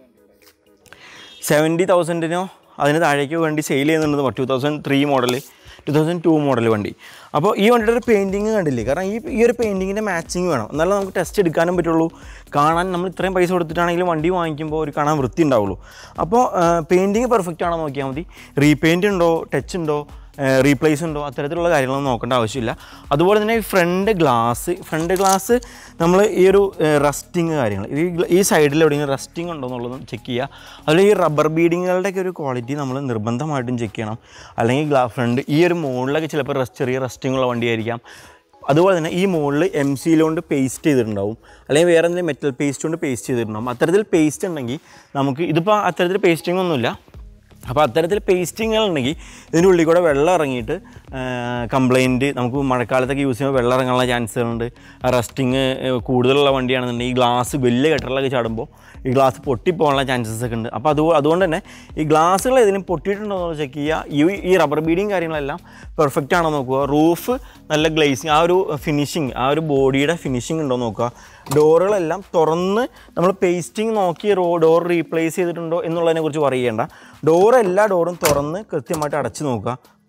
സെവൻറ്റി തൗസൻഡിനോ അതിന് താഴേക്ക് വേണ്ടി സെയിൽ ചെയ്യുന്നുണ്ടെന്ന് two thousand three model two thousand two model വണ്ടി അപ്പോൾ ഈ വണ്ടിയുടെ ഒരു പെയിൻറ്റിങ് കണ്ടില്ലേ കാരണം ഈ ഈ ഒരു പെയിൻറ്റിങ്ങിൻ്റെ മാച്ചിങ് വേണം എന്നാലേ നമുക്ക് ടെസ്റ്റ് എടുക്കാനും പറ്റുള്ളൂ കാണാൻ നമ്മൾ ഇത്രയും പൈസ കൊടുത്തിട്ടാണെങ്കിലും വണ്ടി വാങ്ങിക്കുമ്പോൾ ഒരു കാണാൻ വൃത്തി ഉണ്ടാവുള്ളൂ അപ്പോൾ പെയിൻറ്റിങ് പെർഫെക്റ്റ് ആണോ നോക്കിയാൽ മതി റീപെയിൻറ്റ് ഉണ്ടോ ടച്ച് ഉണ്ടോ റീപ്ലേസ് ഉണ്ടോ അത്തരത്തിലുള്ള കാര്യങ്ങളൊന്നും നോക്കേണ്ട ആവശ്യമില്ല അതുപോലെ തന്നെ ഈ ഫ്രണ്ട് ഗ്ലാസ് ഫ്രണ്ട് ഗ്ലാസ് നമ്മൾ ഈ ഒരു റസ്റ്റിങ് കാര്യങ്ങൾ ഈ ഗ്ല- ഈ സൈഡിൽ എവിടെയെങ്കിലും റസ്റ്റിംഗ് ഉണ്ടോ എന്നുള്ളതും ചെക്ക് ചെയ്യുക അതിൽ ഈ റബ്ബർ ബീഡിങ്ങുകളുടെയൊക്കെ ഒരു ക്വാളിറ്റി നമ്മൾ നിർബന്ധമായിട്ടും ചെക്ക് ചെയ്യണം അല്ലെങ്കിൽ ഗ്ലാ ഫ്രണ്ട് ഈ ഒരു മുകളിലൊക്കെ ചിലപ്പോൾ റസ്റ്റ് ചെറിയ റസ്റ്റിംഗ് ഉള്ള വണ്ടിയായിരിക്കാം അതുപോലെ തന്നെ ഈ മുകളിൽ എം സിയിലോണ്ട് പേസ്റ്റ് ചെയ്തിട്ടുണ്ടാവും അല്ലെങ്കിൽ വേറെ എന്തെങ്കിലും മെറ്റൽ പേസ്റ്റ് കൊണ്ട് പേസ്റ്റ് ചെയ്തിട്ടുണ്ടാവും അത്തരത്തിൽ പേസ്റ്റ് ഉണ്ടെങ്കിൽ നമുക്ക് ഇതിപ്പോൾ അത്തരത്തിൽ പേസ്റ്റിംഗ് ഒന്നുമില്ല അപ്പോൾ അത്തരത്തിൽ പേസ്റ്റിങ്ങുകൾ ഉണ്ടെങ്കിൽ ഇതിൻ്റെ ഉള്ളിൽ കൂടെ വെള്ളം ഇറങ്ങിയിട്ട് കംപ്ലൈൻറ്റ് നമുക്ക് മഴക്കാലത്തൊക്കെ യൂസ് ചെയ്യുമ്പോൾ വെള്ളം ഇറങ്ങാനുള്ള ചാൻസുകളുണ്ട് റസ്റ്റിങ് കൂടുതലുള്ള വണ്ടിയാണെന്നുണ്ടെങ്കിൽ ഈ ഗ്ലാസ് വലിയ കെട്ടറിലൊക്കെ ചാടുമ്പോൾ ഈ ഗ്ലാസ് പൊട്ടിപ്പോകാനുള്ള ചാൻസസ് ഒക്കെ ഉണ്ട് അപ്പോൾ അത് അതുകൊണ്ട് തന്നെ ഈ ഗ്ലാസ്സുകൾ ഏതെങ്കിലും പൊട്ടിയിട്ടുണ്ടോ എന്ന് ചെക്ക് ചെയ്യുക ഈ ഈ റബ്ബർ ബീഡിങ് കാര്യങ്ങളെല്ലാം പെർഫെക്റ്റ് ആണോ നോക്കുക റൂഫ് നല്ല ഗ്ലേസിങ് ആ ഒരു ഫിനിഷിങ് ആ ഒരു ബോഡിയുടെ ഫിനിഷിങ് ഉണ്ടോ നോക്കുക ഡോറുകളെല്ലാം തുറന്ന് നമ്മൾ പേസ്റ്റിംഗ് നോക്കി റോ ഡോർ റീപ്ലേസ് ചെയ്തിട്ടുണ്ടോ എന്നുള്ളതിനെ കുറിച്ച് പറയേണ്ട ഡോർ എല്ലാ ഡോറും തുറന്ന് കൃത്യമായിട്ട് അടച്ചു നോക്കുക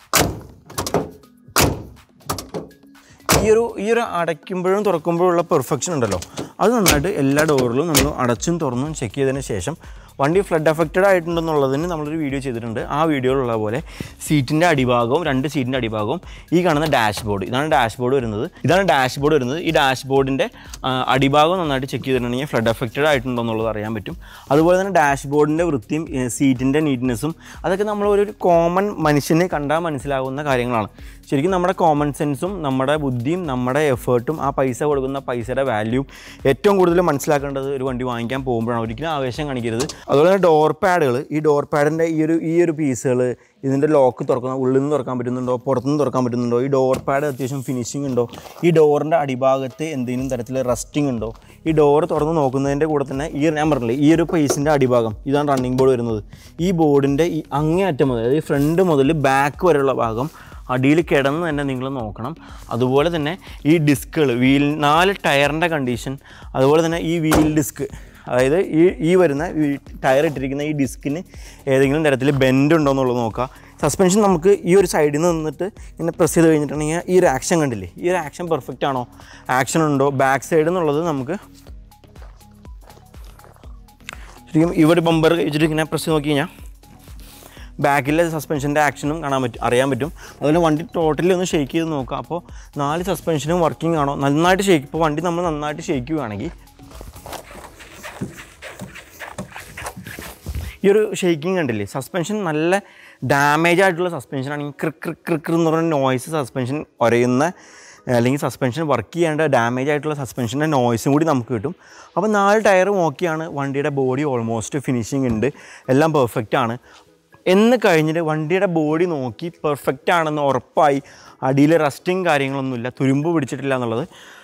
ഈ ഒരു ഈ ഒരു അടയ്ക്കുമ്പോഴും തുറക്കുമ്പോഴുള്ള പെർഫെക്ഷൻ ഉണ്ടല്ലോ അത് നന്നായിട്ട് എല്ലാ ഡോറിലും നമ്മൾ അടച്ചും തുറന്നും ചെക്ക് ചെയ്തതിന് ശേഷം വണ്ടി ഫ്ലഡ് അഫക്റ്റഡ് ആയിട്ടുണ്ടെന്നുള്ളതിന് നമ്മളൊരു വീഡിയോ ചെയ്തിട്ടുണ്ട് ആ വീഡിയോയിലുള്ള പോലെ സീറ്റിൻ്റെ അടിഭാഗവും രണ്ട് സീറ്റിൻ്റെ അടിഭാഗവും ഈ കാണുന്ന ഡാഷ്ബോർഡ് ഇതാണ് ഡാഷ്ബോർഡ് വരുന്നത് ഇതാണ് ഡാഷ്ബോർഡ് വരുന്നത് ഈ ഡാഷ്ബോർഡിൻ്റെ അടിഭാഗം നന്നായിട്ട് ചെക്ക് ചെയ്തിട്ടുണ്ടെങ്കിൽ ഫ്ലഡ് അഫക്റ്റഡ് ആയിട്ടുണ്ടോ എന്നുള്ളത് അറിയാൻ പറ്റും അതുപോലെ തന്നെ ഡാഷ്ബോർഡിൻ്റെ വൃത്തിയും സീറ്റിൻ്റെ നീറ്റ്നെസ്സും അതൊക്കെ നമ്മൾ ഒരു കോമൺ മനുഷ്യനെ കണ്ടാൽ മനസ്സിലാകുന്ന കാര്യങ്ങളാണ് ശരിക്കും നമ്മുടെ കോമൺ സെൻസും നമ്മുടെ ബുദ്ധിയും നമ്മുടെ എഫേർട്ടും ആ പൈസ കൊടുക്കുന്ന പൈസയുടെ വാല്യൂ ഏറ്റവും കൂടുതൽ മനസ്സിലാക്കേണ്ടത് ഒരു വണ്ടി വാങ്ങിക്കാൻ പോകുമ്പോഴാണ് ഒരിക്കലും ആവേശം കാണിക്കരുത് അതുപോലെ തന്നെ ഡോർ പാഡുകൾ ഈ ഡോർ പാഡിൻ്റെ ഈ ഒരു ഈ ഒരു പീസുകൾ ഇതിൻ്റെ ലോക്ക് തുറക്കുന്ന ഉള്ളിൽ നിന്ന് തുറക്കാൻ പറ്റുന്നുണ്ടോ പുറത്തുനിന്ന് തുറക്കാൻ പറ്റുന്നുണ്ടോ ഈ ഡോർ പാഡ് അത്യാവശ്യം ഫിനിഷിംഗ് ഉണ്ടോ ഈ ഡോറിൻ്റെ അടിഭാഗത്ത് എന്തെങ്കിലും തരത്തിൽ റസ്റ്റിംഗ് ഉണ്ടോ ഈ ഡോർ തുറന്ന് നോക്കുന്നതിൻ്റെ കൂടെ തന്നെ ഈ ഞാൻ പറഞ്ഞില്ലേ ഈ ഒരു പൈസിൻ്റെ അടിഭാഗം ഇതാണ് റണ്ണിങ് ബോർഡ് വരുന്നത് ഈ ബോർഡിൻ്റെ ഈ അങ്ങേ അറ്റം മുതൽ അതായത് ഫ്രണ്ട് മുതൽ ബാക്ക് വരെയുള്ള ഭാഗം അടിയിൽ കിടന്ന് തന്നെ നിങ്ങൾ നോക്കണം അതുപോലെ തന്നെ ഈ ഡിസ്കുകൾ വീൽ നാല് ടയറിൻ്റെ കണ്ടീഷൻ അതുപോലെ തന്നെ ഈ വീൽ ഡിസ്ക് അതായത് ഈ ഈ വരുന്ന ഈ ടയർ ഇട്ടിരിക്കുന്ന ഈ ഡിസ്കിന് ഏതെങ്കിലും തരത്തിൽ ബെൻഡ് ഉണ്ടോ എന്നുള്ളത് നോക്കുക സസ്പെൻഷൻ നമുക്ക് ഈ ഒരു സൈഡിൽ നിന്ന് നിന്നിട്ട് ഇങ്ങനെ പ്രസ് ചെയ്ത് കഴിഞ്ഞിട്ടുണ്ടെങ്കിൽ ഈ ഒരു ആക്ഷൻ കണ്ടില്ലേ ഈ ഒരു ആക്ഷൻ പെർഫെക്റ്റ് ആണോ ആക്ഷൻ ഉണ്ടോ ബാക്ക് സൈഡ് എന്നുള്ളത് നമുക്ക് ശരിക്കും ഇവിടെ ബമ്പർ വെച്ചിട്ട് ഇങ്ങനെ പ്രസ് നോക്കി കഴിഞ്ഞാൽ ബാക്കിലെ സസ്പെൻഷൻ്റെ ആക്ഷനും കാണാൻ പറ്റും അറിയാൻ പറ്റും അതുപോലെ വണ്ടി ടോട്ടലി ഒന്ന് ഷേക്ക് ചെയ്ത് നോക്കുക അപ്പോൾ നാല് സസ്പെൻഷനും വർക്കിംഗ് ആണോ നന്നായിട്ട് ഷേക്ക് ഇപ്പോൾ വണ്ടി നമ്മൾ നന്നായിട്ട് ഷേക്ക് ചെയ്യുകയാണെങ്കിൽ ഈ ഒരു ഷെയ്ക്കിങ് കണ്ടില്ലേ സസ്പെൻഷൻ നല്ല ഡാമേജ് ആയിട്ടുള്ള സസ്പെൻഷൻ ആണെങ്കിൽ ക്രിക് ക്രിക് ക്രിക് എന്ന് പറഞ്ഞ നോയ്സ് സസ്പെൻഷൻ ഒരയുന്ന അല്ലെങ്കിൽ സസ്പെൻഷൻ വർക്ക് ചെയ്യേണ്ട ഡാമേജ് ആയിട്ടുള്ള സസ്പെൻഷൻ്റെ നോയ്സും കൂടി നമുക്ക് കിട്ടും അപ്പോൾ നാല് ടയറും ഓക്കെയാണ് വണ്ടിയുടെ ബോഡി ഓൾമോസ്റ്റ് ഫിനിഷിംഗ് ഉണ്ട് എല്ലാം പെർഫെക്റ്റ് ആണ് എന്ന് കഴിഞ്ഞിട്ട് വണ്ടിയുടെ ബോഡി നോക്കി പെർഫെക്റ്റ് ആണെന്ന് ഉറപ്പായി അടിയിൽ റസ്റ്റിങ് കാര്യങ്ങളൊന്നുമില്ല തുരുമ്പ് പിടിച്ചിട്ടില്ല എന്നുള്ളത്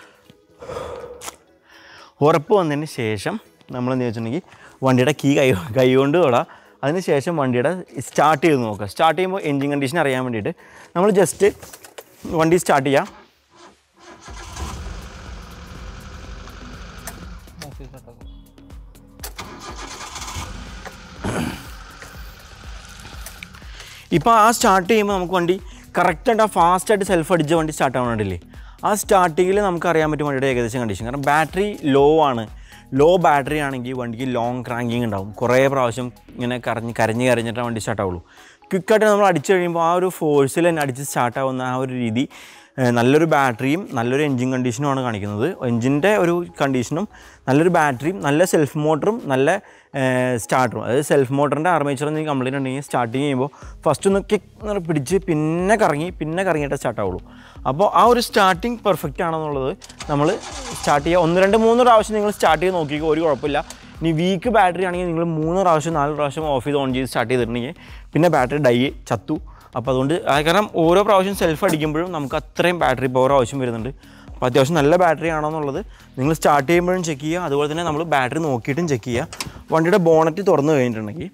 ഉറപ്പ് വന്നതിന് ശേഷം നമ്മൾ എന്താ വെച്ചിട്ടുണ്ടെങ്കിൽ വണ്ടിയുടെ കീ കൈ കൈ കൊണ്ട് തൊടാം അതിന് ശേഷം വണ്ടിയുടെ സ്റ്റാർട്ട് ചെയ്ത് നോക്കുക സ്റ്റാർട്ട് ചെയ്യുമ്പോൾ എൻജിൻ കണ്ടീഷൻ അറിയാൻ വേണ്ടിയിട്ട് നമ്മൾ ജസ്റ്റ് വണ്ടി സ്റ്റാർട്ട് ചെയ്യാം ഇപ്പോൾ ആ സ്റ്റാർട്ട് ചെയ്യുമ്പോൾ നമുക്ക് വണ്ടി കറക്റ്റായിട്ട് ആ ഫാസ്റ്റായിട്ട് സെൽഫ് അടിച്ച വണ്ടി സ്റ്റാർട്ട് ആവാൻ വേണ്ടിയില്ലേ ആ സ്റ്റാർട്ടിങ്ങിൽ നമുക്ക് അറിയാൻ പറ്റും വണ്ടിയുടെ ഏകദേശം കണ്ടീഷൻ കാരണം ബാറ്ററി ലോ ആണ് ലോ ബാറ്ററി ആണെങ്കിൽ വണ്ടിക്ക് ലോങ് ക്രാങ്കിങ് ഉണ്ടാവും കുറേ പ്രാവശ്യം ഇങ്ങനെ കരഞ്ഞ് കരഞ്ഞ് കരഞ്ഞിട്ടാണ് വണ്ടി സ്റ്റാർട്ട് ആവുള്ളൂ ക്വിക്കായിട്ട് നമ്മൾ അടിച്ചു കഴിയുമ്പോൾ ആ ഒരു ഫോഴ്സിൽ തന്നെ അടിച്ച് സ്റ്റാർട്ട് ആവുന്ന ആ ഒരു രീതി ഏഹ് നല്ലൊരു ബാറ്ററിയും നല്ലൊരു എൻജിൻ കണ്ടീഷനുമാണ് കാണിക്കുന്നത് എൻജിൻ്റെ ഒരു കണ്ടീഷനും നല്ലൊരു ബാറ്ററിയും നല്ല സെൽഫ് മോട്ടറും നല്ല സ്റ്റാർട്ടറും അതായത് സെൽഫ് മോട്ടറിൻ്റെ ആർമേച്ചർ എന്തെങ്കിലും കംപ്ലൈൻറ്റ് ഉണ്ടെങ്കിൽ സ്റ്റാർട്ടിങ് ചെയ്യുമ്പോൾ ഫസ്റ്റ് ഒന്ന് കിക്ക് പിടിച്ച് പിന്നെ കറങ്ങി പിന്നെ കറങ്ങിയിട്ടേ സ്റ്റാർട്ട് ആവുള്ളൂ അപ്പോൾ ആ ഒരു സ്റ്റാർട്ടിങ് പെർഫെക്റ്റ് ആണെന്നുള്ളത് നമ്മൾ സ്റ്റാർട്ട് ചെയ്യുക ഒന്ന് രണ്ട് മൂന്ന് പ്രാവശ്യം നിങ്ങൾ സ്റ്റാർട്ട് ചെയ്ത് നോക്കിക്കോ ഒരു കുഴപ്പമില്ല ഇനി വീക്ക് ബാറ്ററി ആണെങ്കിൽ നിങ്ങൾ മൂന്ന് പ്രാവശ്യം നാല് പ്രാവശ്യം ഓഫ് ചെയ്ത് ഓൺ ചെയ്ത് സ്റ്റാർട്ട് ചെയ്തിട്ടുണ്ടെങ്കിൽ പിന്നെ ബാറ്ററി ഡൈ ചത്തു അപ്പോൾ അതുകൊണ്ട് ആ കാരണം ഓരോ പ്രാവശ്യം സെൽഫ് അടിക്കുമ്പോഴും നമുക്ക് അത്രയും ബാറ്ററി പവർ ആവശ്യം വരുന്നുണ്ട് അപ്പോൾ അത്യാവശ്യം നല്ല ബാറ്ററി ആണോ എന്നുള്ളത് നിങ്ങൾ സ്റ്റാർട്ട് ചെയ്യുമ്പോഴും ചെക്ക് ചെയ്യുക അതുപോലെ തന്നെ നമ്മൾ ബാറ്ററി നോക്കിയിട്ടും ചെക്ക് ചെയ്യുക വണ്ടിയുടെ ബോണറ്റ് തുറന്നു കഴിഞ്ഞിട്ടുണ്ടെങ്കിൽ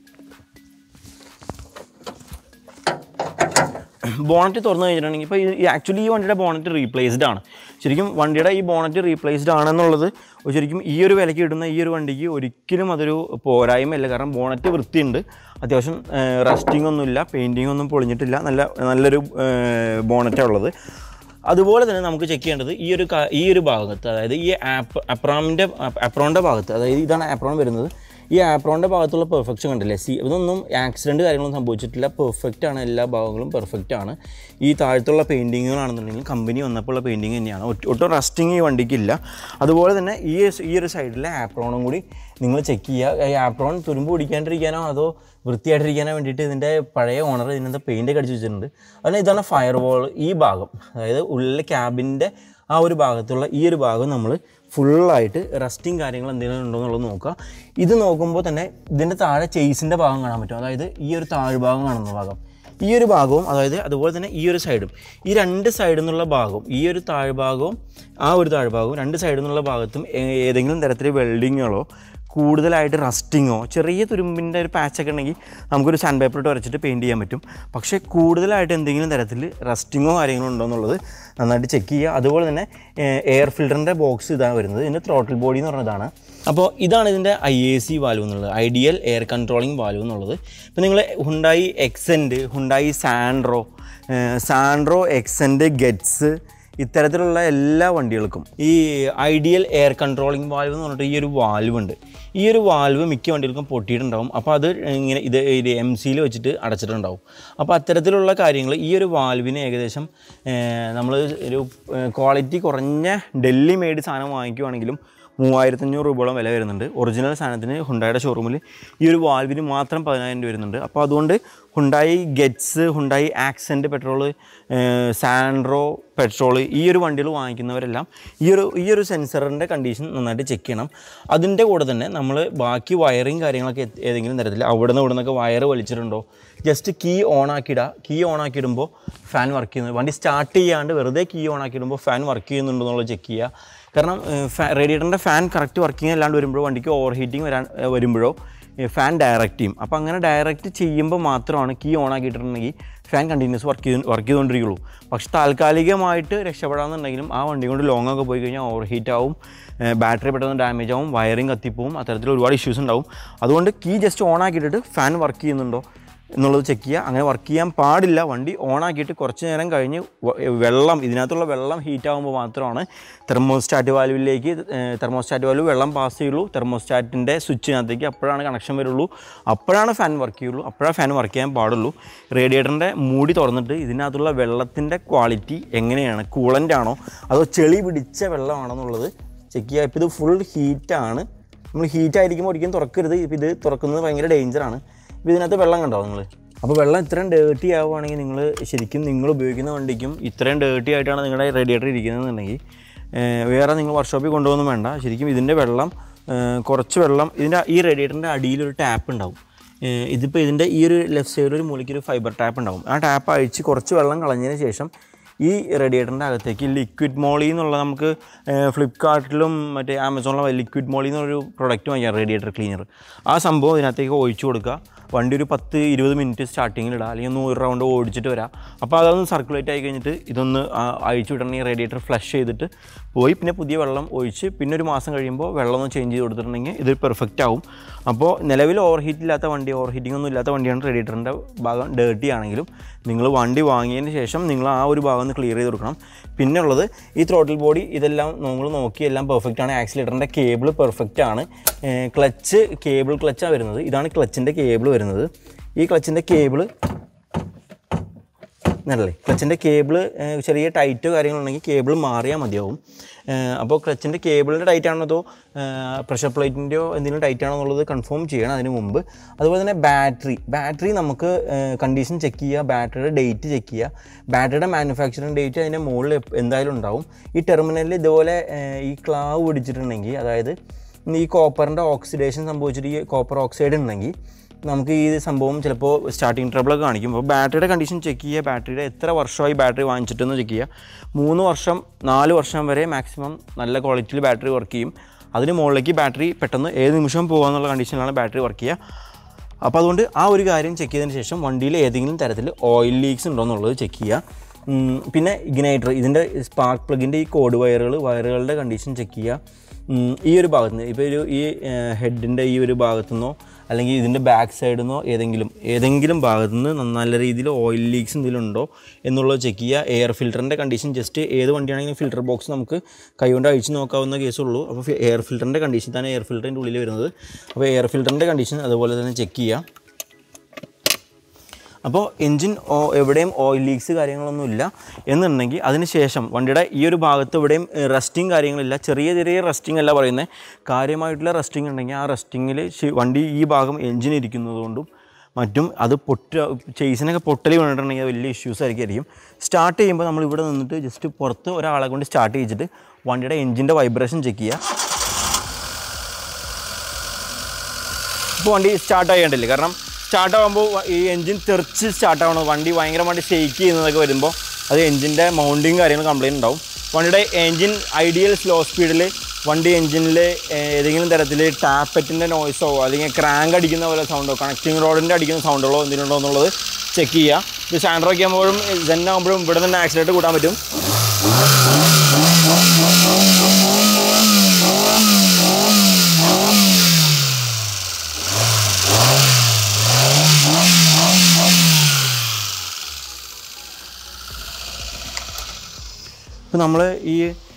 ബോണറ്റ് തുറന്നു കഴിഞ്ഞിട്ടുണ്ടെങ്കിൽ ഇപ്പോൾ ഈ ആക്ച്വലി ഈ വണ്ടിയുടെ ബോണറ്റ് റീപ്ലേസ്ഡ് ആണ് ശരിക്കും വണ്ടിയുടെ ഈ ബോണറ്റ് റീപ്ലേസ്ഡ് ആണെന്നുള്ളത് ശരിക്കും ഈ ഒരു വിലയ്ക്ക് ഇടുന്ന ഈ ഒരു വണ്ടിക്ക് ഒരിക്കലും അതൊരു പോരായ്മയല്ല കാരണം ബോണറ്റ് വൃത്തിയുണ്ട് അത്യാവശ്യം റസ്റ്റിംഗ് ഒന്നുമില്ല പെയിൻറ്റിംഗ് ഒന്നും പൊളിഞ്ഞിട്ടില്ല നല്ല നല്ലൊരു ബോണറ്റാണ് ഉള്ളത് അതുപോലെ തന്നെ നമുക്ക് ചെക്ക് ചെയ്യേണ്ടത് ഈ ഒരു ക- ഈ ഒരു ഭാഗത്ത് അതായത് ഈ ആപ്പ് അപ്രോണിൻ്റെ അപ്രോണിൻ്റെ ഭാഗത്ത് അതായത് ഇതാണ് ആപ്രോൺ വരുന്നത് ഈ ആപ്രോണിൻ്റെ ഭാഗത്തുള്ള പെർഫെക്ഷൻ കണ്ടില്ലേ സി ഇതൊന്നും ആക്സിഡൻറ്റ് കാര്യങ്ങളൊന്നും സംഭവിച്ചിട്ടില്ല പെർഫെക്റ്റ് ആണ് എല്ലാ ഭാഗങ്ങളും പെർഫെക്റ്റ് ആണ് ഈ താഴത്തുള്ള പെയിൻറ്റിങ്ങുകളാണെന്നുണ്ടെങ്കിൽ കമ്പനി വന്നപ്പോഴുള്ള പെയിൻറ്റിങ് തന്നെയാണ് ഒട്ട്- ഒട്ടും റസ്റ്റിങ് ഈ വണ്ടിക്കില്ല അതുപോലെ തന്നെ ഈ ഈ ഒരു സൈഡിലെ ആപ്രോണും കൂടി നിങ്ങൾ ചെക്ക് ചെയ്യുക ഈ ആപ്രോൺ തുരുമ്പ് പിടിക്കാണ്ടിരിക്കാനോ അതോ വൃത്തിയായിട്ടിരിക്കാനോ വേണ്ടിയിട്ട് ഇതിൻ്റെ പഴയ ഓണർ ഇതിനകത്ത് പെയിൻ്റ് ഒക്കെ അടിച്ച് വെച്ചിട്ടുണ്ട് അതിന് ഇതാണ് ഫയർ വാൾ ഈ ഭാഗം അതായത് ഉള്ളിലെ ക്യാബിൻ്റെ ആ ഒരു ഭാഗത്തുള്ള ഈ ഒരു ഭാഗം നമ്മൾ ഫുള്ളായിട്ട് റസ്റ്റിങ് കാര്യങ്ങൾ എന്തെങ്കിലും ഉണ്ടോ എന്നുള്ളത് നോക്കുക ഇത് നോക്കുമ്പോൾ തന്നെ ഇതിൻ്റെ താഴെ ചെയ്സിൻ്റെ ഭാഗം കാണാൻ പറ്റും അതായത് ഈ ഒരു താഴ്ഭാഗം കാണുന്ന ഭാഗം ഈ ഒരു ഭാഗവും അതായത് അതുപോലെ തന്നെ ഈ ഒരു സൈഡും ഈ രണ്ട് സൈഡിൽ നിന്നുള്ള ഭാഗവും ഈ ഒരു താഴ്ഭാഗവും ആ ഒരു താഴ്ഭാഗവും രണ്ട് സൈഡിൽ നിന്നുള്ള ഭാഗത്തും ഏ- ഏതെങ്കിലും തരത്തിൽ വെൽഡിങ്ങുകളോ കൂടുതലായിട്ട് റസ്റ്റിങ്ങോ ചെറിയ തുരുമ്പിൻ്റെ ഒരു പാച്ചൊക്കെ ഉണ്ടെങ്കിൽ നമുക്കൊരു സാൻഡ് പേപ്പർ ഇട്ട് വരച്ചിട്ട് പെയിൻറ്റ് ചെയ്യാൻ പറ്റും പക്ഷേ കൂടുതലായിട്ട് എന്തെങ്കിലും തരത്തിൽ റസ്റ്റിങ്ങോ കാര്യങ്ങളോ ഉണ്ടോ എന്നുള്ളത് നന്നായിട്ട് ചെക്ക് ചെയ്യുക അതുപോലെ തന്നെ എയർ ഫിൽറ്ററിൻ്റെ ബോക്സ് ഇതാണ് വരുന്നത് ഇതിൻ്റെ ത്രോട്ടിൽ ബോഡി എന്ന് പറഞ്ഞതാണ് അപ്പോൾ ഇതാണ് ഇതിൻ്റെ ഐ എ സി വാൽവ് എന്നുള്ളത് ഐഡിയൽ എയർ കൺട്രോളിംഗ് വാൽവ് എന്നുള്ളത് ഇപ്പോൾ നിങ്ങൾ Hyundai Accent Hyundai Santro Santro Accent Getz ഇത്തരത്തിലുള്ള എല്ലാ വണ്ടികൾക്കും ഈ ഐഡിയൽ എയർ കൺട്രോളിംഗ് വാൽവ് എന്ന് പറഞ്ഞിട്ട് ഈ ഒരു വാൽവ് ഉണ്ട് ഈ ഒരു വാൽവ് മിക്ക വണ്ടികൾക്കും പൊട്ടിയിട്ടുണ്ടാവും അപ്പോൾ അത് ഇങ്ങനെ ഇത് ഇത് എം സിയിൽ വെച്ചിട്ട് അടച്ചിട്ടുണ്ടാവും അപ്പോൾ അത്തരത്തിലുള്ള കാര്യങ്ങൾ ഈ ഒരു വാൽവിന് ഏകദേശം നമ്മൾ ഒരു ക്വാളിറ്റി കുറഞ്ഞ ഡൽഹി മെയ്ഡ് സാധനം വാങ്ങിക്കുവാണെങ്കിലും മൂവായിരത്തഞ്ഞൂറ് രൂപയോളം വില വരുന്നുണ്ട് ഒറിജിനൽ സാധനത്തിന് ഹുണ്ടായുടെ ഷോറൂമിൽ ഈ ഒരു വാൽവിന് മാത്രം പതിനായിരം രൂപ വരുന്നുണ്ട് അപ്പോൾ അതുകൊണ്ട് Hyundai Getz Hyundai Accent petrol Santro petrol ഈ ഒരു വണ്ടികൾ വാങ്ങിക്കുന്നവരെല്ലാം ഈ ഒരു ഈ ഒരു സെൻസറിൻ്റെ കണ്ടീഷൻ നന്നായിട്ട് ചെക്ക് ചെയ്യണം അതിൻ്റെ കൂടെ തന്നെ നമ്മൾ ബാക്കി വയറിങ് കാര്യങ്ങളൊക്കെ ഏത് ഏതെങ്കിലും തരത്തിൽ അവിടെ നിന്ന് ഇവിടെ നിന്നൊക്കെ വയർ വലിച്ചിട്ടുണ്ടോ ജസ്റ്റ് കീ ഓൺ ആക്കിയിടുക കീ ഓൺ ആക്കിയിടുമ്പോൾ ഫാൻ വർക്ക് ചെയ്യുന്നത് വണ്ടി സ്റ്റാർട്ട് ചെയ്യാണ്ട് വെറുതെ കീ ഓൺ ആക്കിയിടുമ്പോൾ ഫാൻ വർക്ക് ചെയ്യുന്നുണ്ടോ എന്നുള്ളത് ചെക്ക് ചെയ്യുക കാരണം റേഡിയേറ്ററിൻ്റെ ഫാൻ കറക്റ്റ് വർക്കിംഗ് അല്ലാണ്ട് വരുമ്പോഴോ വണ്ടിക്ക് ഓവർ ഹീറ്റിംഗ് വരാൻ ഏഹ് വരുമ്പോഴോ ഫാൻ ഡയറക്റ്റ് ചെയ്യും അപ്പോൾ അങ്ങനെ ഡയറക്റ്റ് ചെയ്യുമ്പോൾ മാത്രമാണ് കീ ഓൺ ആക്കിയിട്ടുണ്ടെങ്കിൽ ഫാൻ കണ്ടിന്യൂസ് വർക്ക് ചെയ്ത് വർക്ക് ചെയ്തുകൊണ്ടിരിക്കുള്ളൂ പക്ഷെ താൽക്കാലികമായിട്ട് രക്ഷപ്പെടാമെന്നുണ്ടെങ്കിലും ആ വണ്ടി കൊണ്ട് ലോങ് ഒക്കെ പോയി കഴിഞ്ഞാൽ ഓവർ ഹീറ്റ് ആവും ബാറ്ററി പെട്ടെന്ന് ഡാമേജ് ആവും വയറിങ് കത്തിപ്പോവും അത്തരത്തിൽ ഒരുപാട് ഇഷ്യൂസ് ഉണ്ടാവും അതുകൊണ്ട് കീ ജസ്റ്റ് ഓൺ ആക്കിയിട്ടിട്ട് ഫാൻ വർക്ക് ചെയ്യുന്നുണ്ടോ എന്നുള്ളത് ചെക്ക് ചെയ്യുക അങ്ങനെ വർക്ക് ചെയ്യാൻ പാടില്ല വണ്ടി ഓൺ ആക്കിയിട്ട് കുറച്ച് നേരം കഴിഞ്ഞ് വ- വെള്ളം ഇതിനകത്തുള്ള വെള്ളം ഹീറ്റ് ആകുമ്പോൾ മാത്രമാണ് തെർമോസ്റ്റാറ്റ് വാൽവിലേക്ക് തെർമോസ്റ്റാറ്റ് വാൽവ് വെള്ളം പാസ് ചെയ്യുള്ളൂ തെർമോസ്റ്റാറ്റിൻ്റെ സ്വിച്ചിനകത്തേക്ക് അപ്പോഴാണ് കണക്ഷൻ വരുള്ളൂ അപ്പോഴാണ് ഫാൻ വർക്ക് ചെയ്യുള്ളൂ അപ്പോഴാണ് ഫാൻ വർക്ക് ചെയ്യാൻ പാടുള്ളൂ റേഡിയേറ്ററിൻ്റെ മൂടി തുറന്നിട്ട് ഇതിനകത്തുള്ള വെള്ളത്തിൻ്റെ ക്വാളിറ്റി എങ്ങനെയാണ് കൂളൻ്റ് ആണോ അതോ ചെളി പിടിച്ച വെള്ളമാണോ എന്നുള്ളത് ചെക്ക് ചെയ്യുക ഇപ്പോൾ ഇത് ഫുൾ ഹീറ്റാണ് നമ്മൾ ഹീറ്റ് ആയിരിക്കുമ്പോൾ ഒരിക്കലും തുറക്കരുത് ഇപ്പം ഇത് തുറക്കുന്നത് ഭയങ്കര ഡേഞ്ചറാണ് ഇപ്പോൾ ഇതിനകത്ത് വെള്ളം കണ്ടോ നിങ്ങൾ അപ്പോൾ വെള്ളം ഇത്രയും ഡേർട്ടി ആവുകയാണെങ്കിൽ നിങ്ങൾ ശരിക്കും നിങ്ങൾ ഉപയോഗിക്കുന്ന വണ്ടിക്കും ഇത്രയും ഡേർട്ടി ആയിട്ടാണ് നിങ്ങളുടെ റേഡിയേറ്റർ ഇരിക്കുന്നതെന്നുണ്ടെങ്കിൽ ഏഹ് വേറെ നിങ്ങൾ വർക്ക്ഷോപ്പിൽ കൊണ്ടുപോകുന്നു വേണ്ട ശരിക്കും ഇതിൻ്റെ വെള്ളം ഏഹ് കുറച്ച് വെള്ളം ഇതിൻ്റെ ഈ റേഡിയേറ്ററിൻ്റെ അടിയിലൊരു ടാപ്പ് ഉണ്ടാവും ഏഹ് ഇതിപ്പോൾ ഇതിൻ്റെ ഈ ഒരു ലെഫ്റ്റ് സൈഡിൽ ഒരു മൂലയ്ക്ക് ഒരു ഫൈബർ ടാപ്പ് ഉണ്ടാവും ആ ടാപ്പ് അഴിച്ച് കുറച്ച് വെള്ളം കളഞ്ഞതിന് ശേഷം ഈ റേഡിയേറ്ററിൻ്റെ അകത്തേക്ക് ലിക്വിഡ് മോളി എന്നുള്ള നമുക്ക് ഫ്ലിപ്കാർട്ടിലും മറ്റേ ആമസോണിലും ലിക്വിഡ് മോളി എന്നൊരു പ്രൊഡക്റ്റ് വാങ്ങിക്കാം റേഡിയേറ്റർ ക്ലീനർ ആ സംഭവം ഇതിനകത്തേക്ക് ഒഴിച്ചു കൊടുക്കുക വണ്ടി ഒരു പത്ത് ഇരുപത് മിനിറ്റ് സ്റ്റാർട്ടിങ്ങിൽ ഇടുക അല്ലെങ്കിൽ നൂറ് റൗണ്ട് ഓടിച്ചിട്ട് വരാം അപ്പോൾ അതൊന്ന് സർക്കുലേറ്റ് ആയി കഴിഞ്ഞിട്ട് ഇതൊന്ന് ആ അഴിച്ചു വിടണമെങ്കിൽ റേഡിയേറ്റർ ഫ്ലഷ് ചെയ്തിട്ട് പോയി പിന്നെ പുതിയ വെള്ളം ഒഴിച്ച് പിന്നെ ഒരു മാസം കഴിയുമ്പോൾ വെള്ളം ഒന്ന് ചേഞ്ച് ചെയ്ത് കൊടുത്തിട്ടുണ്ടെങ്കിൽ ഇത് പെർഫെക്റ്റ് ആവും അപ്പോൾ നിലവിൽ ഓവർ ഹീറ്റ് ഇല്ലാത്ത വണ്ടി ഓവർ ഹീറ്റിംഗ് ഒന്നും ഇല്ലാത്ത വണ്ടിയാണ് റേഡിയേറ്ററിൻ്റെ ഭാഗം ഡേർട്ടി ആണെങ്കിലും നിങ്ങൾ വണ്ടി വാങ്ങിയതിന് ശേഷം നിങ്ങൾ ആ ഒരു ഭാഗം ഒന്ന് ക്ലിയർ ചെയ്ത് കൊടുക്കണം പിന്നെ ഉള്ളത് ഈ ത്രോട്ടിൽ ബോഡി ഇതെല്ലാം നമ്മൾ നോക്കി എല്ലാം പെർഫെക്റ്റ് ആണ് ആക്സിലേറ്ററിൻ്റെ കേബിൾ പെർഫെക്റ്റ് ആണ് ക്ലച്ച് കേബിൾ ക്ലച്ചാണ് വരുന്നത് ഇതാണ് ക്ലച്ചിൻ്റെ കേബിൾ വരുന്നത് ഈ ക്ലച്ചിൻ്റെ കേബിൾ എന്നല്ലേ ക്ലച്ചിൻ്റെ കേബിൾ ചെറിയ ടൈറ്റോ കാര്യങ്ങളുണ്ടെങ്കിൽ കേബിൾ മാറിയാൽ മതിയാവും അപ്പോൾ ക്ലച്ചിൻ്റെ കേബിളിൻ്റെ ടൈറ്റ് ആണോ അതോ പ്രഷർ പ്ലേറ്റിൻ്റെയോ എന്തെങ്കിലും ടൈറ്റ് ആണോ എന്നുള്ളത് കൺഫേം ചെയ്യണം അതിന് മുമ്പ് അതുപോലെ തന്നെ ബാറ്ററി ബാറ്ററി നമുക്ക് കണ്ടീഷൻ ചെക്ക് ചെയ്യുക ബാറ്ററിയുടെ ഡേറ്റ് ചെക്ക് ചെയ്യുക ബാറ്ററിയുടെ മാനുഫാക്ചറിങ് ഡേറ്റ് അതിൻ്റെ മുകളിൽ എപ്പ- എന്തായാലും ഉണ്ടാവും ഈ ടെർമിനലിൽ ഇതുപോലെ ഏഹ്, ഈ ക്ലാവ് പിടിച്ചിട്ടുണ്ടെങ്കിൽ അതായത് ഈ കോപ്പറിൻ്റെ ഓക്സിഡേഷൻ സംഭവിച്ചിട്ട് ഈ കോപ്പർ ഓക്സൈഡ് ഉണ്ടെങ്കിൽ നമുക്ക് ഈ സംഭവം ചിലപ്പോൾ സ്റ്റാർട്ടിങ് ട്രബിളൊക്കെ കാണിക്കും അപ്പോൾ ബാറ്ററിയുടെ കണ്ടീഷൻ ചെക്ക് ചെയ്യുക ബാറ്ററിയുടെ എത്ര വർഷമായി ബാറ്ററി വാങ്ങിച്ചിട്ടെന്ന് ചെക്ക് ചെയ്യുക മൂന്ന് വർഷം നാല് വർഷം വരെ മാക്സിമം നല്ല ക്വാളിറ്റിയിൽ ബാറ്ററി വർക്ക് ചെയ്യും അതിന് മുകളിലേക്ക് ബാറ്ററി പെട്ടെന്ന് ഏത് നിമിഷവും പോകാമെന്നുള്ള കണ്ടീഷനിലാണ് ബാറ്ററി വർക്ക് ചെയ്യുക അപ്പോൾ അതുകൊണ്ട് ആ ഒരു കാര്യം ചെക്ക് ചെയ്തതിന് ശേഷം വണ്ടിയിൽ ഏതെങ്കിലും തരത്തിൽ ഓയിൽ ലീക്സ് ഉണ്ടോ എന്നുള്ളത് ചെക്ക് ചെയ്യുക ഉം, പിന്നെ ഇഗ്നൈറ്റർ ഇതിൻ്റെ സ്പാർക്ക് പ്ലഗിൻ്റെ ഈ കോഡ് വയറുകൾ വയറുകളുടെ കണ്ടീഷൻ ചെക്ക് ചെയ്യുക ഉം, ഈ ഒരു ഭാഗത്ത് നിന്ന് ഇപ്പോൾ ഒരു ഈ ഹെഡിൻ്റെ ഈ ഒരു ഭാഗത്തു നിന്നോ അല്ലെങ്കിൽ ഇതിൻ്റെ ബാക്ക് സൈഡിൽ നിന്നോ ഏതെങ്കിലും ഏതെങ്കിലും ഭാഗത്തു നിന്ന് നല്ല രീതിയിൽ ഓയിൽ ലീക്സ് എന്തെങ്കിലും ഉണ്ടോ എന്നുള്ളത് ചെക്ക് ചെയ്യുക എയർ ഫിൽറ്ററിൻ്റെ കണ്ടീഷൻ ജസ്റ്റ് ഏത് വണ്ടിയാണെങ്കിലും ഫിൽറ്റർ ബോക്സ് നമുക്ക് കൈകൊണ്ട് അഴിച്ച് നോക്കാവുന്ന കേസുള്ളൂ അപ്പോൾ എയർ ഫിൽറ്ററിൻ്റെ കണ്ടീഷൻ തന്നെ എയർ ഫിൽറ്ററിൻ്റെ ഉള്ളിൽ വരുന്നത് അപ്പോൾ എയർ ഫിൽറ്ററിൻ്റെ കണ്ടീഷൻ അതുപോലെ തന്നെ ചെക്ക് ചെയ്യുക അപ്പോൾ എൻജിൻ എവിടെയും ഓയിൽ ലീക്സ് കാര്യങ്ങളൊന്നും ഇല്ല എന്നുണ്ടെങ്കിൽ അതിന് ശേഷം വണ്ടിയുടെ ഈ ഒരു ഭാഗത്ത് എവിടെയും റസ്റ്റിംഗ് കാര്യങ്ങളില്ല ചെറിയ ചെറിയ റസ്റ്റിംഗ് അല്ല പറയുന്നത് കാര്യമായിട്ടുള്ള റസ്റ്റിംഗ് ഉണ്ടെങ്കിൽ ആ റസ്റ്റിങ്ങിൽ വണ്ടി ഈ ഭാഗം എൻജിൻ ഇരിക്കുന്നതുകൊണ്ടും മറ്റും അത് പൊട്ട ചേസിനൊക്കെ പൊട്ടൽ വീണിട്ടുണ്ടെങ്കിൽ അത് വലിയ ഇഷ്യൂസ് ആയിരിക്കും സ്റ്റാർട്ട് ചെയ്യുമ്പോൾ നമ്മൾ ഇവിടെ നിന്നിട്ട് ജസ്റ്റ് പുറത്ത് ഒരാളെ കൊണ്ട് സ്റ്റാർട്ട് ചെയ്തിട്ട് വണ്ടിയുടെ എൻജിൻ്റെ വൈബ്രേഷൻ ചെക്ക് ചെയ്യുക ഇപ്പോൾ വണ്ടി സ്റ്റാർട്ട് ആയിട്ടില്ലേ കാരണം സ്റ്റാർട്ട് ആകുമ്പോൾ ഈ എൻജിൻ തെറിച്ച് സ്റ്റാർട്ട് ആവണം വണ്ടി ഭയങ്കരമായിട്ട് ഷെയ്ക്ക് ചെയ്യുന്നതൊക്കെ വരുമ്പോൾ അത് എൻജിൻ്റെ മൗണ്ടിങ് കാര്യങ്ങൾ കംപ്ലൈൻറ്റ് ഉണ്ടാവും വണ്ടിയുടെ എൻജിൻ ഐഡിയൽ സ്ലോ സ്പീഡിൽ വണ്ടി എൻജിനിൽ ഏതെങ്കിലും തരത്തിൽ ടാപ്പറ്റിൻ്റെ നോയ്സോ അല്ലെങ്കിൽ ക്രാങ്ക് അടിക്കുന്ന പോലെ സൗണ്ടോ കണക്റ്റിംഗ് റോഡിൻ്റെ അടിക്കുന്ന സൗണ്ടുകളോ എന്തെങ്കിലും ഉണ്ടോ എന്നുള്ളത് ചെക്ക് ചെയ്യുക ഇത് സാൻഡ്രോക്ക് ആകുമ്പോഴും സെൻ ആകുമ്പോഴും ഇവിടെ തന്നെ ആക്സിഡൻറ്റ് കൂട്ടാൻ പറ്റും ഇപ്പോൾ നമ്മൾ ഈ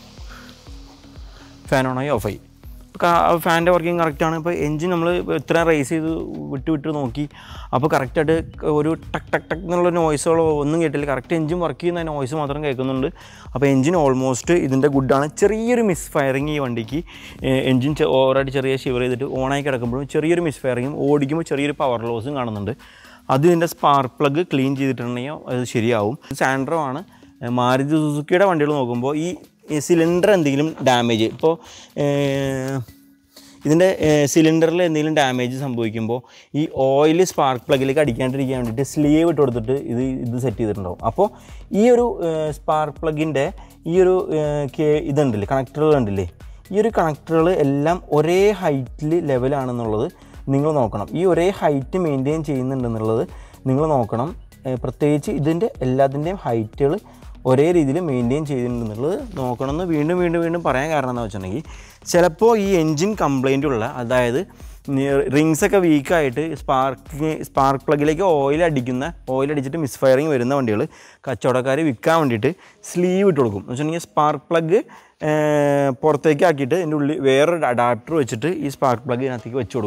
ഫാൻ ഓണായി ഓഫായി ഫാനിൻ്റെ വർക്കിംഗ് കറക്റ്റാണ് ഇപ്പോൾ എൻജിൻ നമ്മൾ ഇത്ര റേസ് ചെയ്ത് വിട്ട് വിട്ട് നോക്കി അപ്പോൾ കറക്റ്റായിട്ട് ഒരു ടക്ക് ടക്ക് ടക്ക് എന്നുള്ള നോയ്സുകളോ ഒന്നും കേട്ടില്ല കറക്റ്റ് എൻജിൻ വർക്ക് ചെയ്യുന്ന നോയ്സ് മാത്രം കേൾക്കുന്നുണ്ട് അപ്പോൾ എൻജിൻ ഓൾമോസ്റ്റ് ഇതിൻ്റെ ഗുഡാണ് ചെറിയൊരു മിസ് ഫയറിങ് ഈ വണ്ടിക്ക് എൻജിൻ ഓവറായിട്ട് ചെറിയ ഷിവർ ചെയ്തിട്ട് ഓണായി കിടക്കുമ്പോഴും ചെറിയൊരു മിസ് ഫയറിങ്ങും ഓടിക്കുമ്പോൾ ചെറിയൊരു പവർ ലോസും കാണുന്നുണ്ട് അത് ഇതിൻ്റെ സ്പാർക്ക് പ്ലഗ് ക്ലീൻ ചെയ്തിട്ടുണ്ടെങ്കിൽ അത് ശരിയാവും സാൻഡ്രോ ആണ് മാരുതി സുസുക്കിയുടെ വണ്ടികൾ നോക്കുമ്പോൾ ഈ സിലിണ്ടർ എന്തെങ്കിലും ഡാമേജ് ഇപ്പോൾ ഇതിൻ്റെ സിലിണ്ടറിൽ എന്തെങ്കിലും ഡാമേജ് സംഭവിക്കുമ്പോൾ ഈ ഓയിൽ സ്പാർക്ക് പ്ലഗിലേക്ക് അടിക്കാണ്ടിരിക്കാൻ വേണ്ടിയിട്ട് സ്ലീവ് ഇട്ട് കൊടുത്തിട്ട് ഇത് ഇത് സെറ്റ് ചെയ്തിട്ടുണ്ടാവും അപ്പോൾ ഈ ഒരു സ്പാർക്ക് പ്ലഗിൻ്റെ ഈ ഒരു ഏഹ്, കേ- ഇതുണ്ടല്ലേ കണക്ടറുകൾ ഉണ്ടല്ലേ ഈ ഒരു കണക്ടറുകൾ എല്ലാം ഒരേ ഹൈറ്റിൽ ലെവലാണെന്നുള്ളത് നിങ്ങൾ നോക്കണം ഈ ഒരേ ഹൈറ്റ് മെയിൻറ്റെയിൻ ചെയ്യുന്നുണ്ടെന്നുള്ളത് നിങ്ങൾ നോക്കണം ഏഹ് പ്രത്യേകിച്ച് ഇതിൻ്റെ എല്ലാത്തിൻ്റെയും ഹൈറ്റുകൾ ഒരേ രീതിയിൽ മെയിൻറ്റെയിൻ ചെയ്തിട്ടുണ്ടെന്നുള്ളത് നോക്കണമെന്ന് വീണ്ടും വീണ്ടും വീണ്ടും പറയാൻ കാരണം എന്താ വെച്ചിട്ടുണ്ടെങ്കിൽ ചിലപ്പോൾ ഈ എൻജിൻ കംപ്ലൈൻ്റ് ഉള്ള അതായത് റിങ്സ് ഒക്കെ വീക്കായിട്ട് സ്പാർക്ക് സ്പാർക്ക് പ്ലഗിലേക്ക് ഓയിൽ അടിക്കുന്ന ഓയിൽ അടിച്ചിട്ട് മിസ് ഫയറിങ് വരുന്ന വണ്ടികൾ കച്ചവടക്കാർ വിൽക്കാൻ വേണ്ടിയിട്ട് സ്ലീവ് ഇട്ട് കൊടുക്കും എന്ന് വെച്ചിട്ടുണ്ടെങ്കിൽ സ്പാർക്ക് പ്ലഗ് പുറത്തേക്ക് ആക്കിയിട്ട് അതിൻ്റെ ഉള്ളിൽ വേറൊരു അഡാപ്റ്റർ വെച്ചിട്ട് ഈ സ്പാർക്ക് പ്ലഗ് ഇതിനകത്തേക്ക് വെച്ച് കൊടുക്കും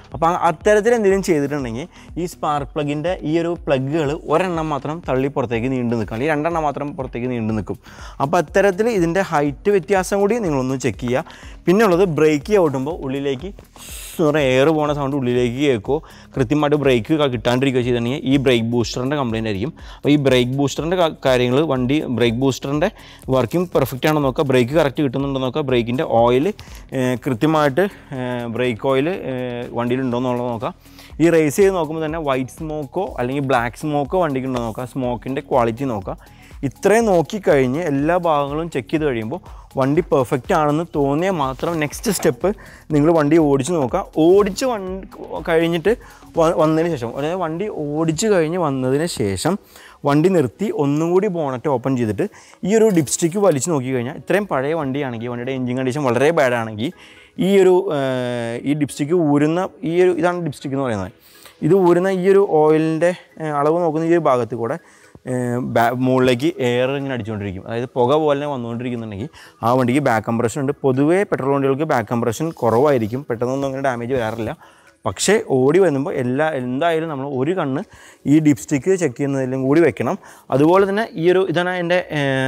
അപ്പോൾ അത്തരത്തിൽ എന്തെങ്കിലും ചെയ്തിട്ടുണ്ടെങ്കിൽ ഈ സ്പാർക്ക് പ്ലഗിൻ്റെ ഈ ഒരു പ്ലഗുകൾ ഒരെണ്ണം മാത്രം തള്ളി പുറത്തേക്ക് നീണ്ടു നിൽക്കും അല്ലെങ്കിൽ രണ്ടെണ്ണം മാത്രം പുറത്തേക്ക് നീണ്ടു നിൽക്കും അപ്പോൾ അത്തരത്തിൽ ഇതിൻ്റെ ഹൈറ്റ് വ്യത്യാസം കൂടി നിങ്ങളൊന്ന് ചെക്ക് ചെയ്യുക പിന്നെ ഉള്ളത് ബ്രേക്ക് ചവിട്ടുമ്പോൾ ഉള്ളിലേക്ക് എയർ പോണ സൗണ്ട് ഉള്ളിലേക്ക് കേൾക്കുമോ കൃത്യമായിട്ട് ബ്രേക്ക് കിട്ടാണ്ടിരിക്കുകയോ ചെയ്തിട്ടുണ്ടെങ്കിൽ ഈ ബ്രേക്ക് ബൂസ്റ്ററിൻ്റെ കംപ്ലയിൻ്റ് ആയിരിക്കും അപ്പോൾ ഈ ബ്രേക്ക് ബൂസ്റ്ററിൻ്റെ കാര്യങ്ങൾ വണ്ടി ബ്രേക്ക് ബൂസ്റ്ററിൻ്റെ വർക്കിംഗ് പെർഫെക്റ്റ് ആണോ നോക്കുക ബ്രേക്ക് കറക്റ്റ് കിട്ടുന്നുണ്ടോ നോക്കുക ബ്രേക്കിൻ്റെ ഓയിൽ കൃത്യമായിട്ട് ബ്രേക്ക് ഓയിൽ വണ്ടിയിലുണ്ടോ എന്നുള്ളത് നോക്കുക ഈ റേസ് ചെയ്ത് നോക്കുമ്പോൾ തന്നെ വൈറ്റ് സ്മോക്കോ അല്ലെങ്കിൽ ബ്ലാക്ക് സ്മോക്കോ വണ്ടിക്ക് ഉണ്ടോ നോക്കുക സ്മോക്കിൻ്റെ ക്വാളിറ്റി നോക്കുക ഇത്രയും നോക്കിക്കഴിഞ്ഞ് എല്ലാ ഭാഗങ്ങളും ചെക്ക് ചെയ്ത് കഴിയുമ്പോൾ വണ്ടി പെർഫെക്റ്റ് ആണെന്ന് തോന്നിയാൽ മാത്രം നെക്സ്റ്റ് സ്റ്റെപ്പ് നിങ്ങൾ വണ്ടി ഓടിച്ച് നോക്കുക ഓടിച്ച് വണ്ടി കഴിഞ്ഞിട്ട് വ- വന്നതിന് ശേഷം അതായത് വണ്ടി ഓടിച്ച് കഴിഞ്ഞ് വന്നതിന് ശേഷം വണ്ടി നിർത്തി ഒന്നും കൂടി ബോണറ്റ് ഓപ്പൺ ചെയ്തിട്ട് ഈ ഒരു ഡിപ്സ്റ്റിക്ക് വലിച്ച് നോക്കി കഴിഞ്ഞാൽ ഇത്രയും പഴയ വണ്ടിയാണെങ്കിൽ വണ്ടിയുടെ എഞ്ചിൻ കണ്ടീഷൻ വളരെ ബാഡ് ആണെങ്കിൽ ഈ ഒരു ഏർ, ഈ ഡിപ്സ്റ്റിക്ക് ഊരുന്ന ഈ ഒരു ഇതാണ് ഡിപ്സ്റ്റിക്ക് എന്ന് പറയുന്നത് ഇത് ഊരുന്ന ഈ ഒരു ഓയിലിൻ്റെ അളവ് നോക്കുന്ന ഈ ഒരു ഭാഗത്ത് കൂടെ ഏർ, ബാ- മുകളിലേക്ക് എയർ ഇങ്ങനെ അടിച്ചുകൊണ്ടിരിക്കും അതായത് പുക പോലെ തന്നെ വന്നുകൊണ്ടിരിക്കുന്നുണ്ടെങ്കിൽ ആ വണ്ടിക്ക് ബാക്ക് കംപ്രഷൻ ഉണ്ട് പൊതുവേ പെട്രോൾ വണ്ടികൾക്ക് ബാക്ക് കംപ്രഷൻ കുറവായിരിക്കും പെട്ടെന്നൊന്നും അങ്ങനെ ഡാമേജ് വരാറില്ല പക്ഷേ ഓടി വരുമ്പോൾ എല്ലാ എന്തായാലും നമ്മൾ ഒരു കണ്ണ് ഈ ഡിപ്സ്റ്റിക്ക് ചെക്ക് ചെയ്യുന്നതിലും കൂടി വെക്കണം അതുപോലെ തന്നെ ഈ ഒരു ഇതാണ് എൻ്റെ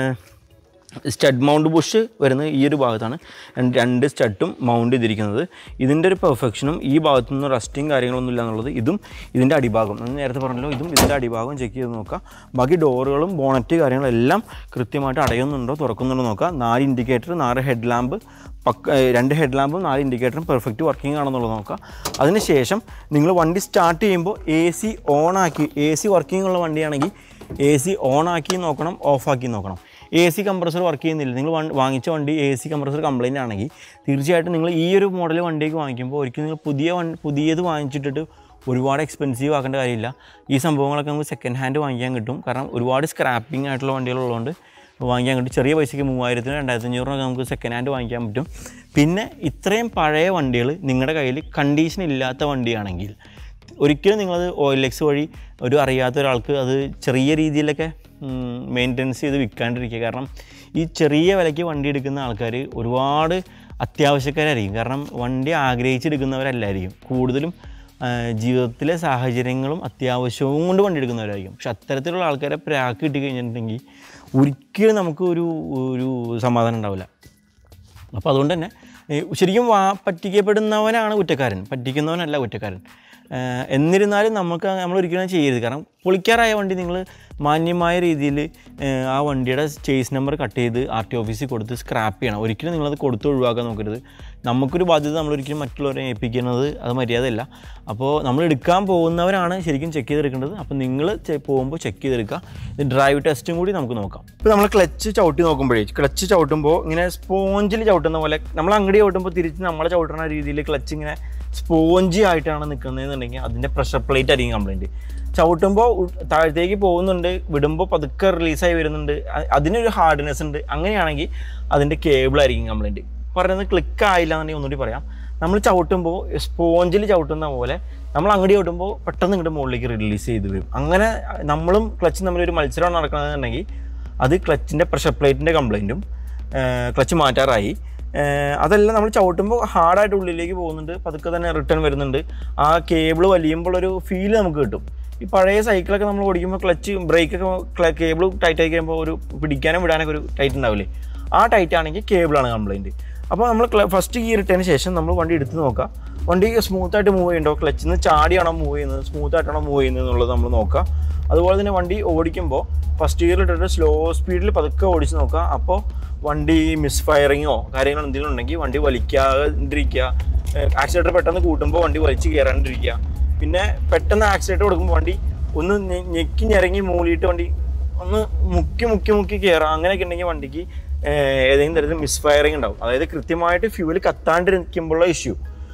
സ്റ്റഡ് മൗണ്ട് ബുഷ് വരുന്നത് ഈ ഒരു ഭാഗത്താണ് രണ്ട് രണ്ട് സ്റ്റഡും മൗണ്ട് ചെയ്തിരിക്കുന്നത് ഇതിൻ്റെ ഒരു പെർഫെക്ഷനും ഈ ഭാഗത്തു നിന്ന് റസ്റ്റിങ് കാര്യങ്ങളൊന്നും ഇല്ല എന്നുള്ളത് ഇതും ഇതിൻ്റെ അടിഭാഗം ഞാൻ നേരത്തെ പറഞ്ഞല്ലോ ഇതും ഇതിൻ്റെ അടിഭാഗം ചെക്ക് ചെയ്ത് നോക്കുക ബാക്കി ഡോറുകളും ബോണറ്റ് കാര്യങ്ങളെല്ലാം കൃത്യമായിട്ട് അടയുന്നുണ്ടോ തുറക്കുന്നുണ്ടോ നോക്കുക നാല് ഇൻഡിക്കേറ്റർ നാല് ഹെഡ് ലാമ്പ് പക്ക ഏഹ് രണ്ട് ഹെഡ് ലാമ്പും നാല് ഇൻഡിക്കേറ്ററും പെർഫെക്റ്റ് വർക്കിംഗ് ആണെന്നുള്ളത് നോക്കുക അതിനുശേഷം നിങ്ങൾ വണ്ടി സ്റ്റാർട്ട് ചെയ്യുമ്പോൾ എ സി ഓണാക്കി എ സി വർക്കിംഗ് ഉള്ള വണ്ടിയാണെങ്കിൽ എ സി ഓണാക്കി നോക്കണം ഓഫാക്കി നോക്കണം എ സി കംപ്രസർ വർക്ക് ചെയ്യുന്നില്ല നിങ്ങൾ വൺ- വാങ്ങിച്ച വണ്ടി എ സി കംപ്രസർ കംപ്ലൈൻ്റ് ആണെങ്കിൽ തീർച്ചയായിട്ടും നിങ്ങൾ ഈ ഒരു മോഡൽ വണ്ടിയൊക്കെ വാങ്ങിക്കുമ്പോൾ ഒരിക്കലും നിങ്ങൾ പുതിയ വൺ പുതിയത് വാങ്ങിച്ചിട്ടിട്ട് ഒരുപാട് എക്സ്പെൻസീവ് ആക്കേണ്ട കാര്യമില്ല ഈ സംഭവങ്ങളൊക്കെ നമുക്ക് സെക്കൻഡ് ഹാൻഡ് വാങ്ങിക്കാൻ കിട്ടും കാരണം ഒരുപാട് സ്ക്രാപ്പിംഗ് ആയിട്ടുള്ള വണ്ടികളുള്ളതുകൊണ്ട് വാങ്ങിക്കാൻ കിട്ടും ചെറിയ പൈസയ്ക്ക് മൂവായിരത്തിന് രണ്ടായിരത്തി അഞ്ഞൂറിനൊക്കെ നമുക്ക് സെക്കൻഡ് ഹാൻഡ് വാങ്ങിക്കാൻ പറ്റും പിന്നെ ഇത്രയും പഴയ വണ്ടികൾ നിങ്ങളുടെ കയ്യിൽ കണ്ടീഷൻ ഇല്ലാത്ത വണ്ടിയാണെങ്കിൽ ഒരിക്കലും നിങ്ങളത് ഓയിൽ എക്സ് വഴി ഒരു അറിയാത്ത ഒരാൾക്ക് അത് ചെറിയ രീതിയിലൊക്കെ മെയിൻ്റനൻസ് ചെയ്ത് വിൽക്കാണ്ടിരിക്കുക കാരണം ഈ ചെറിയ വിലയ്ക്ക് വണ്ടി എടുക്കുന്ന ആൾക്കാർ ഒരുപാട് അത്യാവശ്യക്കാരായിരിക്കും കാരണം വണ്ടി ആഗ്രഹിച്ചെടുക്കുന്നവരല്ലായിരിക്കും കൂടുതലും ആ, ജീവിതത്തിലെ സാഹചര്യങ്ങളും അത്യാവശ്യവും കൊണ്ട് വണ്ടി എടുക്കുന്നവരായിരിക്കും പക്ഷെ അത്തരത്തിലുള്ള ആൾക്കാരെ പ്രാക്ക് കിട്ടി കഴിഞ്ഞിട്ടുണ്ടെങ്കിൽ ഒരിക്കലും നമുക്ക് ഒരു ഒരു സമാധാനം ഉണ്ടാവില്ല അപ്പോൾ അതുകൊണ്ട് തന്നെ ഏ, ശരിക്കും വാ പറ്റിക്കപ്പെടുന്നവനാണ് കുറ്റക്കാരൻ പറ്റിക്കുന്നവനല്ല കുറ്റക്കാരൻ ഏ, എന്നിരുന്നാലും നമുക്ക് നമ്മൾ ഒരിക്കലും ചെയ്യരുത് കാരണം പൊളിക്കാറായ വണ്ടി നിങ്ങൾ മാന്യമായ രീതിയിൽ ആ വണ്ടിയുടെ ചേസ് നമ്പർ കട്ട് ചെയ്ത് ആർ ടി ഓഫീസിൽ കൊടുത്ത് സ്ക്രാപ്പ് ചെയ്യണം ഒരിക്കലും നിങ്ങളത് കൊടുത്ത് ഒഴിവാക്കാൻ നോക്കരുത് നമുക്കൊരു ബാധ്യത നമ്മൾ ഒരിക്കലും മറ്റുള്ളവരെ ഏൽപ്പിക്കുന്നത് അത് മര്യാദയല്ല അപ്പോൾ നമ്മൾ എടുക്കാൻ പോകുന്നവരാണ് ശരിക്കും ചെക്ക് ചെയ്തെടുക്കേണ്ടത് അപ്പോൾ നിങ്ങൾ പോകുമ്പോൾ ചെക്ക് ചെയ്തെടുക്കുക ഇത് ഡ്രൈവ് ടെസ്റ്റും കൂടി നമുക്ക് നോക്കാം ഇപ്പോൾ നമ്മൾ ക്ലച്ച് ചവിട്ടി നോക്കുമ്പോഴേ ക്ലച്ച് ചവിട്ടുമ്പോൾ ഇങ്ങനെ സ്പോഞ്ചിൽ ചവിട്ടുന്ന പോലെ നമ്മൾ അങ്ങടി ചവിട്ടുമ്പോൾ തിരിച്ച് നമ്മളെ ചവിട്ടുന്ന രീതിയിൽ ക്ലച്ച് ഇങ്ങനെ സ്പോഞ്ചി ആയിട്ടാണ് നിൽക്കുന്നതെന്നുണ്ടെങ്കിൽ അതിൻ്റെ പ്രഷർ പ്ലേറ്റ് ആയിരിക്കും കംപ്ലൈൻറ്റ് ചവിട്ടുമ്പോൾ ഉ- താഴത്തേക്ക് പോകുന്നുണ്ട് വിടുമ്പോൾ പതുക്കെ റിലീസായി വരുന്നുണ്ട് അ- അതിനൊരു ഹാർഡ്നെസ് ഉണ്ട് അങ്ങനെയാണെങ്കിൽ അതിൻ്റെ കേബിളായിരിക്കും കംപ്ലൈൻറ്റ് പറയുന്നത് ക്ലിക്ക് ആയില്ല എന്നുണ്ടെങ്കിൽ ഒന്നുകൂടി പറയാം നമ്മൾ ചവിട്ടുമ്പോൾ സ്പോഞ്ചിൽ ചവിട്ടുന്ന പോലെ നമ്മൾ അങ്ങോട്ട് ചവിട്ടുമ്പോൾ പെട്ടെന്ന് ഇങ്ങോട്ട് മുകളിലേക്ക് റിലീസ് ചെയ്ത് വരും അങ്ങനെ നമ്മളും ക്ലച്ചും തമ്മിലൊരു മത്സരം നടക്കണമെന്നുണ്ടെങ്കിൽ അത് ക്ലച്ചിൻ്റെ പ്രഷർ പ്ലേറ്റിൻ്റെ കംപ്ലൈൻറ്റും ക്ലച്ച് മാറ്റാറായി ഏഹ് അതല്ല നമ്മൾ ചവിട്ടുമ്പോൾ ഹാർഡായിട്ട് ഉള്ളിലേക്ക് പോകുന്നുണ്ട് പതുക്കെ തന്നെ റിട്ടേൺ വരുന്നുണ്ട് ആ കേബിൾ വലിയുമ്പോൾ ഒരു ഫീൽ നമുക്ക് കിട്ടും ഈ പഴയ സൈക്കിളൊക്കെ നമ്മൾ ഓടിക്കുമ്പോൾ ക്ലച്ച് ബ്രേക്കൊക്കെ കേബിൾ ടൈറ്റ് ആയി കഴിയുമ്പോൾ ഒരു പിടിക്കാനും വിടാനൊക്കെ ഒരു ടൈറ്റ് ഉണ്ടാവില്ലേ ആ ടൈറ്റ് ആണെങ്കിൽ കേബിളാണ് കംപ്ലൈൻറ്റ് അപ്പോൾ നമ്മൾ ഫസ്റ്റ് ഗിയർ ഇട്ടതിന് ശേഷം നമ്മൾ വണ്ടി എടുത്ത് നോക്കുക വണ്ടി സ്മൂത്തായിട്ട് മൂവ് ചെയ്യുന്നുണ്ടോ ക്ലച്ചിൽ നിന്ന് ചാടിയാണോ മൂവ് ചെയ്യുന്നത് സ്മൂത്തായിട്ടാണോ മൂവ് ചെയ്യുന്നത് എന്നുള്ളത് നമ്മൾ നോക്കുക അതുപോലെ തന്നെ വണ്ടി ഓടിക്കുമ്പോൾ ഫസ്റ്റ് ഗിയറിൽ ഇട്ടിട്ട് സ്ലോ സ്പീഡിൽ പതുക്കെ ഓടിച്ച് നോക്കുക അപ്പോൾ വണ്ടി മിസ് ഫയറിങ്ങോ കാര്യങ്ങളോ എന്തെങ്കിലും ഉണ്ടെങ്കിൽ വണ്ടി വലിക്കാതിരിക്കുക ആക്സിലേറ്റർ പെട്ടെന്ന് കൂട്ടുമ്പോൾ വണ്ടി വലിച്ച് കയറാണ്ടിരിക്കുക പിന്നെ പെട്ടെന്ന് ആക്സിലേറ്റർ കൊടുക്കുമ്പോൾ വണ്ടി ഒന്ന് ഞെ- ഞെക്കി ഞെരങ്ങി മൂളിയിട്ട് വണ്ടി ഒന്ന് മുക്കി മുക്കി മുക്കി കയറാം അങ്ങനെയൊക്കെ ഉണ്ടെങ്കിൽ വണ്ടിക്ക് ഏഹ്, ഏതെങ്കിലും തരത്തിൽ മിസ് ഫയറിങ് ഉണ്ടാവും അതായത് കൃത്യമായിട്ട് ഫ്യൂവൽ കത്താണ്ടിരിക്കുമ്പോഴുള്ള ഇഷ്യൂ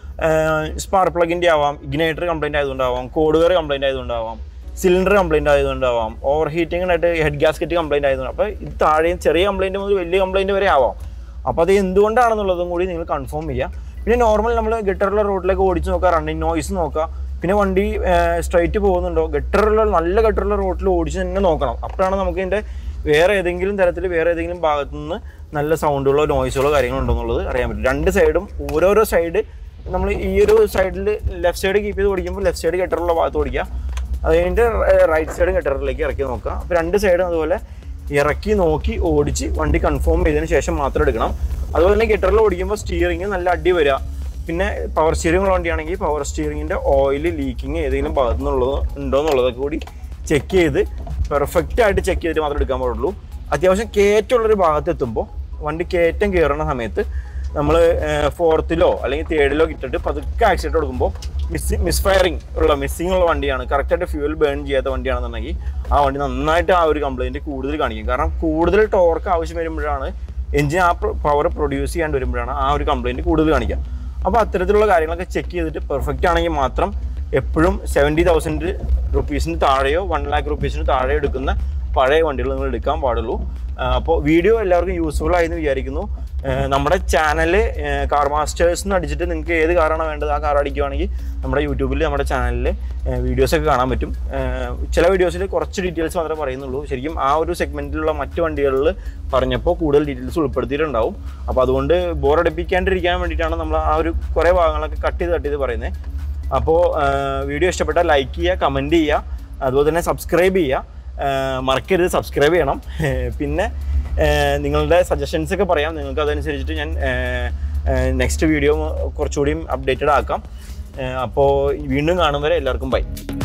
സ്പാർക്ക് പ്ലഗിൻ്റെ ആവാം ഇഗ്നേറ്റർ കംപ്ലൈൻറ്റ് ആയതുകൊണ്ടാവാം കോഡുവെയർ കംപ്ലൈൻറ്റ് ആയതുകൊണ്ടാവാം സിലിണ്ടർ കംപ്ലൈൻറ്റ് ആയതുകൊണ്ടാവാം ഓവർ ഹീറ്റിങ്ങിനായിട്ട് ഹെഡ് ഗ്യാസ്കറ്റ് കംപ്ലൈൻറ്റ് ആയതുകൊണ്ട് അപ്പോൾ ഇത് താഴെയും ചെറിയ കംപ്ലൈൻറ്റ് മുതൽ വലിയ കംപ്ലൈൻറ്റ് വരെ ആവാം അപ്പോൾ അത് എന്തുകൊണ്ടാണെന്നുള്ളതും കൂടി നിങ്ങൾ കൺഫേം ചെയ്യുക പിന്നെ നോർമൽ നമ്മൾ ഗട്ടറുള്ള റോഡിലേക്ക് ഓടിച്ച് നോക്കുക റണ്ണിങ് നോയ്സ് നോക്കുക പിന്നെ വണ്ടി സ്ട്രൈറ്റ് പോകുന്നുണ്ടോ ഗട്ടറുള്ള നല്ല ഗട്ടറുള്ള റോഡിൽ ഓടിച്ച് തന്നെ നോക്കണം അപ്പോഴാണ് നമുക്ക് ഇതിൻ്റെ വേറെ ഏതെങ്കിലും തരത്തിൽ വേറെ ഏതെങ്കിലും ഭാഗത്തു നിന്ന് നല്ല സൗണ്ടുകളോ നോയ്സുകളോ കാര്യങ്ങളോ ഉണ്ടോ എന്നുള്ളത് അറിയാൻ പറ്റും രണ്ട് സൈഡും ഓരോരോ സൈഡ് നമ്മൾ ഈ ഒരു സൈഡിൽ ലെഫ്റ്റ് സൈഡ് കീപ്പ് ചെയ്ത് ഓടിക്കുമ്പോൾ ലെഫ്റ്റ് സൈഡ് ഗട്ടറുള്ള ഭാഗത്ത് ഓടിക്കുക അത് കഴിഞ്ഞിട്ട് റൈറ്റ് സൈഡ് ഗട്ടറിലേക്ക് ഇറക്കി നോക്കുക അപ്പോൾ രണ്ട് സൈഡും അതുപോലെ ഇറക്കി നോക്കി ഓടിച്ച് വണ്ടി കൺഫേം ചെയ്തതിന് ശേഷം മാത്രം എടുക്കണം അതുപോലെ തന്നെ ഗട്ടറിൽ ഓടിക്കുമ്പോൾ സ്റ്റിയറിംഗ് നല്ല അടി വരിക പിന്നെ പവർ സ്റ്റിയറിംഗ് ഉള്ള വണ്ടിയാണെങ്കിൽ പവർ സ്റ്റിയറിംഗിൻ്റെ ഓയിൽ ലീക്കിങ് ഏതെങ്കിലും ഭാഗത്തു നിന്നുള്ളത് ഉണ്ടോ എന്നുള്ളതൊക്കെ കൂടി ചെക്ക് ചെയ്ത് പെർഫെക്റ്റ് ആയിട്ട് ചെക്ക് ചെയ്തിട്ട് മാത്രമേ എടുക്കാൻ പാടുള്ളൂ അത്യാവശ്യം കയറ്റമുള്ളൊരു ഭാഗത്ത് എത്തുമ്പോൾ വണ്ടി കയറ്റം കയറുന്ന സമയത്ത് നമ്മൾ ഫോർത്തിലോ അല്ലെങ്കിൽ തേർഡിലോ ഇട്ടിട്ട് പതുക്കെ ആക്സിഡൻറ്റ് കൊടുക്കുമ്പോൾ മിസ് മിസ് ഫയറിംഗ് ഉള്ള മിസ്സിംഗ് ഉള്ള വണ്ടിയാണ് കറക്റ്റായിട്ട് ഫ്യൂൽ ബേൺ ചെയ്യാത്ത വണ്ടിയാണെന്നുണ്ടെങ്കിൽ ആ വണ്ടി നന്നായിട്ട് ആ ഒരു കംപ്ലൈൻറ്റ് കൂടുതൽ കാണിക്കും കാരണം കൂടുതൽ ടോർക്ക് ആവശ്യം വരുമ്പോഴാണ് എഞ്ചിൻ ആ പവർ പ്രൊഡ്യൂസ് ചെയ്യാണ്ട് വരുമ്പോഴാണ് ആ ഒരു കംപ്ലൈൻറ്റ് കൂടുതൽ കാണിക്കുക അപ്പോൾ അത്തരത്തിലുള്ള കാര്യങ്ങളൊക്കെ ചെക്ക് ചെയ്തിട്ട് പെർഫെക്റ്റ് ആണെങ്കിൽ മാത്രം എപ്പോഴും സെവൻറ്റി തൗസൻഡ് റുപ്പീസിന് താഴെയോ വൺ ലാക്ക് റുപ്പീസിന് താഴെയോ എടുക്കുന്ന പഴയ വണ്ടികൾ നിങ്ങൾ എടുക്കാൻ പാടുള്ളൂ അപ്പോൾ വീഡിയോ എല്ലാവർക്കും യൂസ്ഫുൾ ആയി എന്ന് വിചാരിക്കുന്നു ആ, നമ്മുടെ ചാനൽ കാർ മാസ്റ്റേഴ്സ് എന്ന് അടിച്ചിട്ട് നിങ്ങൾക്ക് ഏത് കാറാണ് വേണ്ടത് ആ കാർ അടിക്കുകയാണെങ്കിൽ നമ്മുടെ യൂട്യൂബിൽ നമ്മുടെ ചാനലിൽ വീഡിയോസൊക്കെ കാണാൻ പറ്റും ആ, ചില വീഡിയോസിൽ കുറച്ച് ഡീറ്റെയിൽസ് മാത്രമേ പറയുന്നുള്ളൂ ശരിക്കും ആ ഒരു സെഗ്മെൻറ്റിലുള്ള മറ്റ് വണ്ടികളിൽ പറഞ്ഞപ്പോൾ കൂടുതൽ ഡീറ്റെയിൽസ് ഉൾപ്പെടുത്തിയിട്ടുണ്ടാവും അപ്പോൾ അതുകൊണ്ട് ബോറടിപ്പിക്കാണ്ടിരിക്കാൻ വേണ്ടിയിട്ടാണ് നമ്മൾ ആ ഒരു കുറേ ഭാഗങ്ങളൊക്കെ കട്ട് ചെയ്ത് കട്ട് ചെയ്ത് പറയുന്നത് അപ്പോൾ വീഡിയോ ഇഷ്ടപ്പെട്ടാൽ ലൈക്ക് ചെയ്യുക കമൻറ്റ് ചെയ്യുക അതുപോലെ തന്നെ സബ്സ്ക്രൈബ് ചെയ്യുക ആ, മറക്കരുത് സബ്സ്ക്രൈബ് ചെയ്യണം പിന്നെ ആ, നിങ്ങളുടെ സജഷൻസ് ഒക്കെ പറയാം നിങ്ങൾക്ക് അതനുസരിച്ചിട്ട് ഞാൻ നെക്സ്റ്റ് വീഡിയോ കുറച്ചുകൂടിയും അപ്ഡേറ്റഡ് ആക്കാം അപ്പോൾ വീണ്ടും കാണും വരെ എല്ലാവർക്കും ബൈ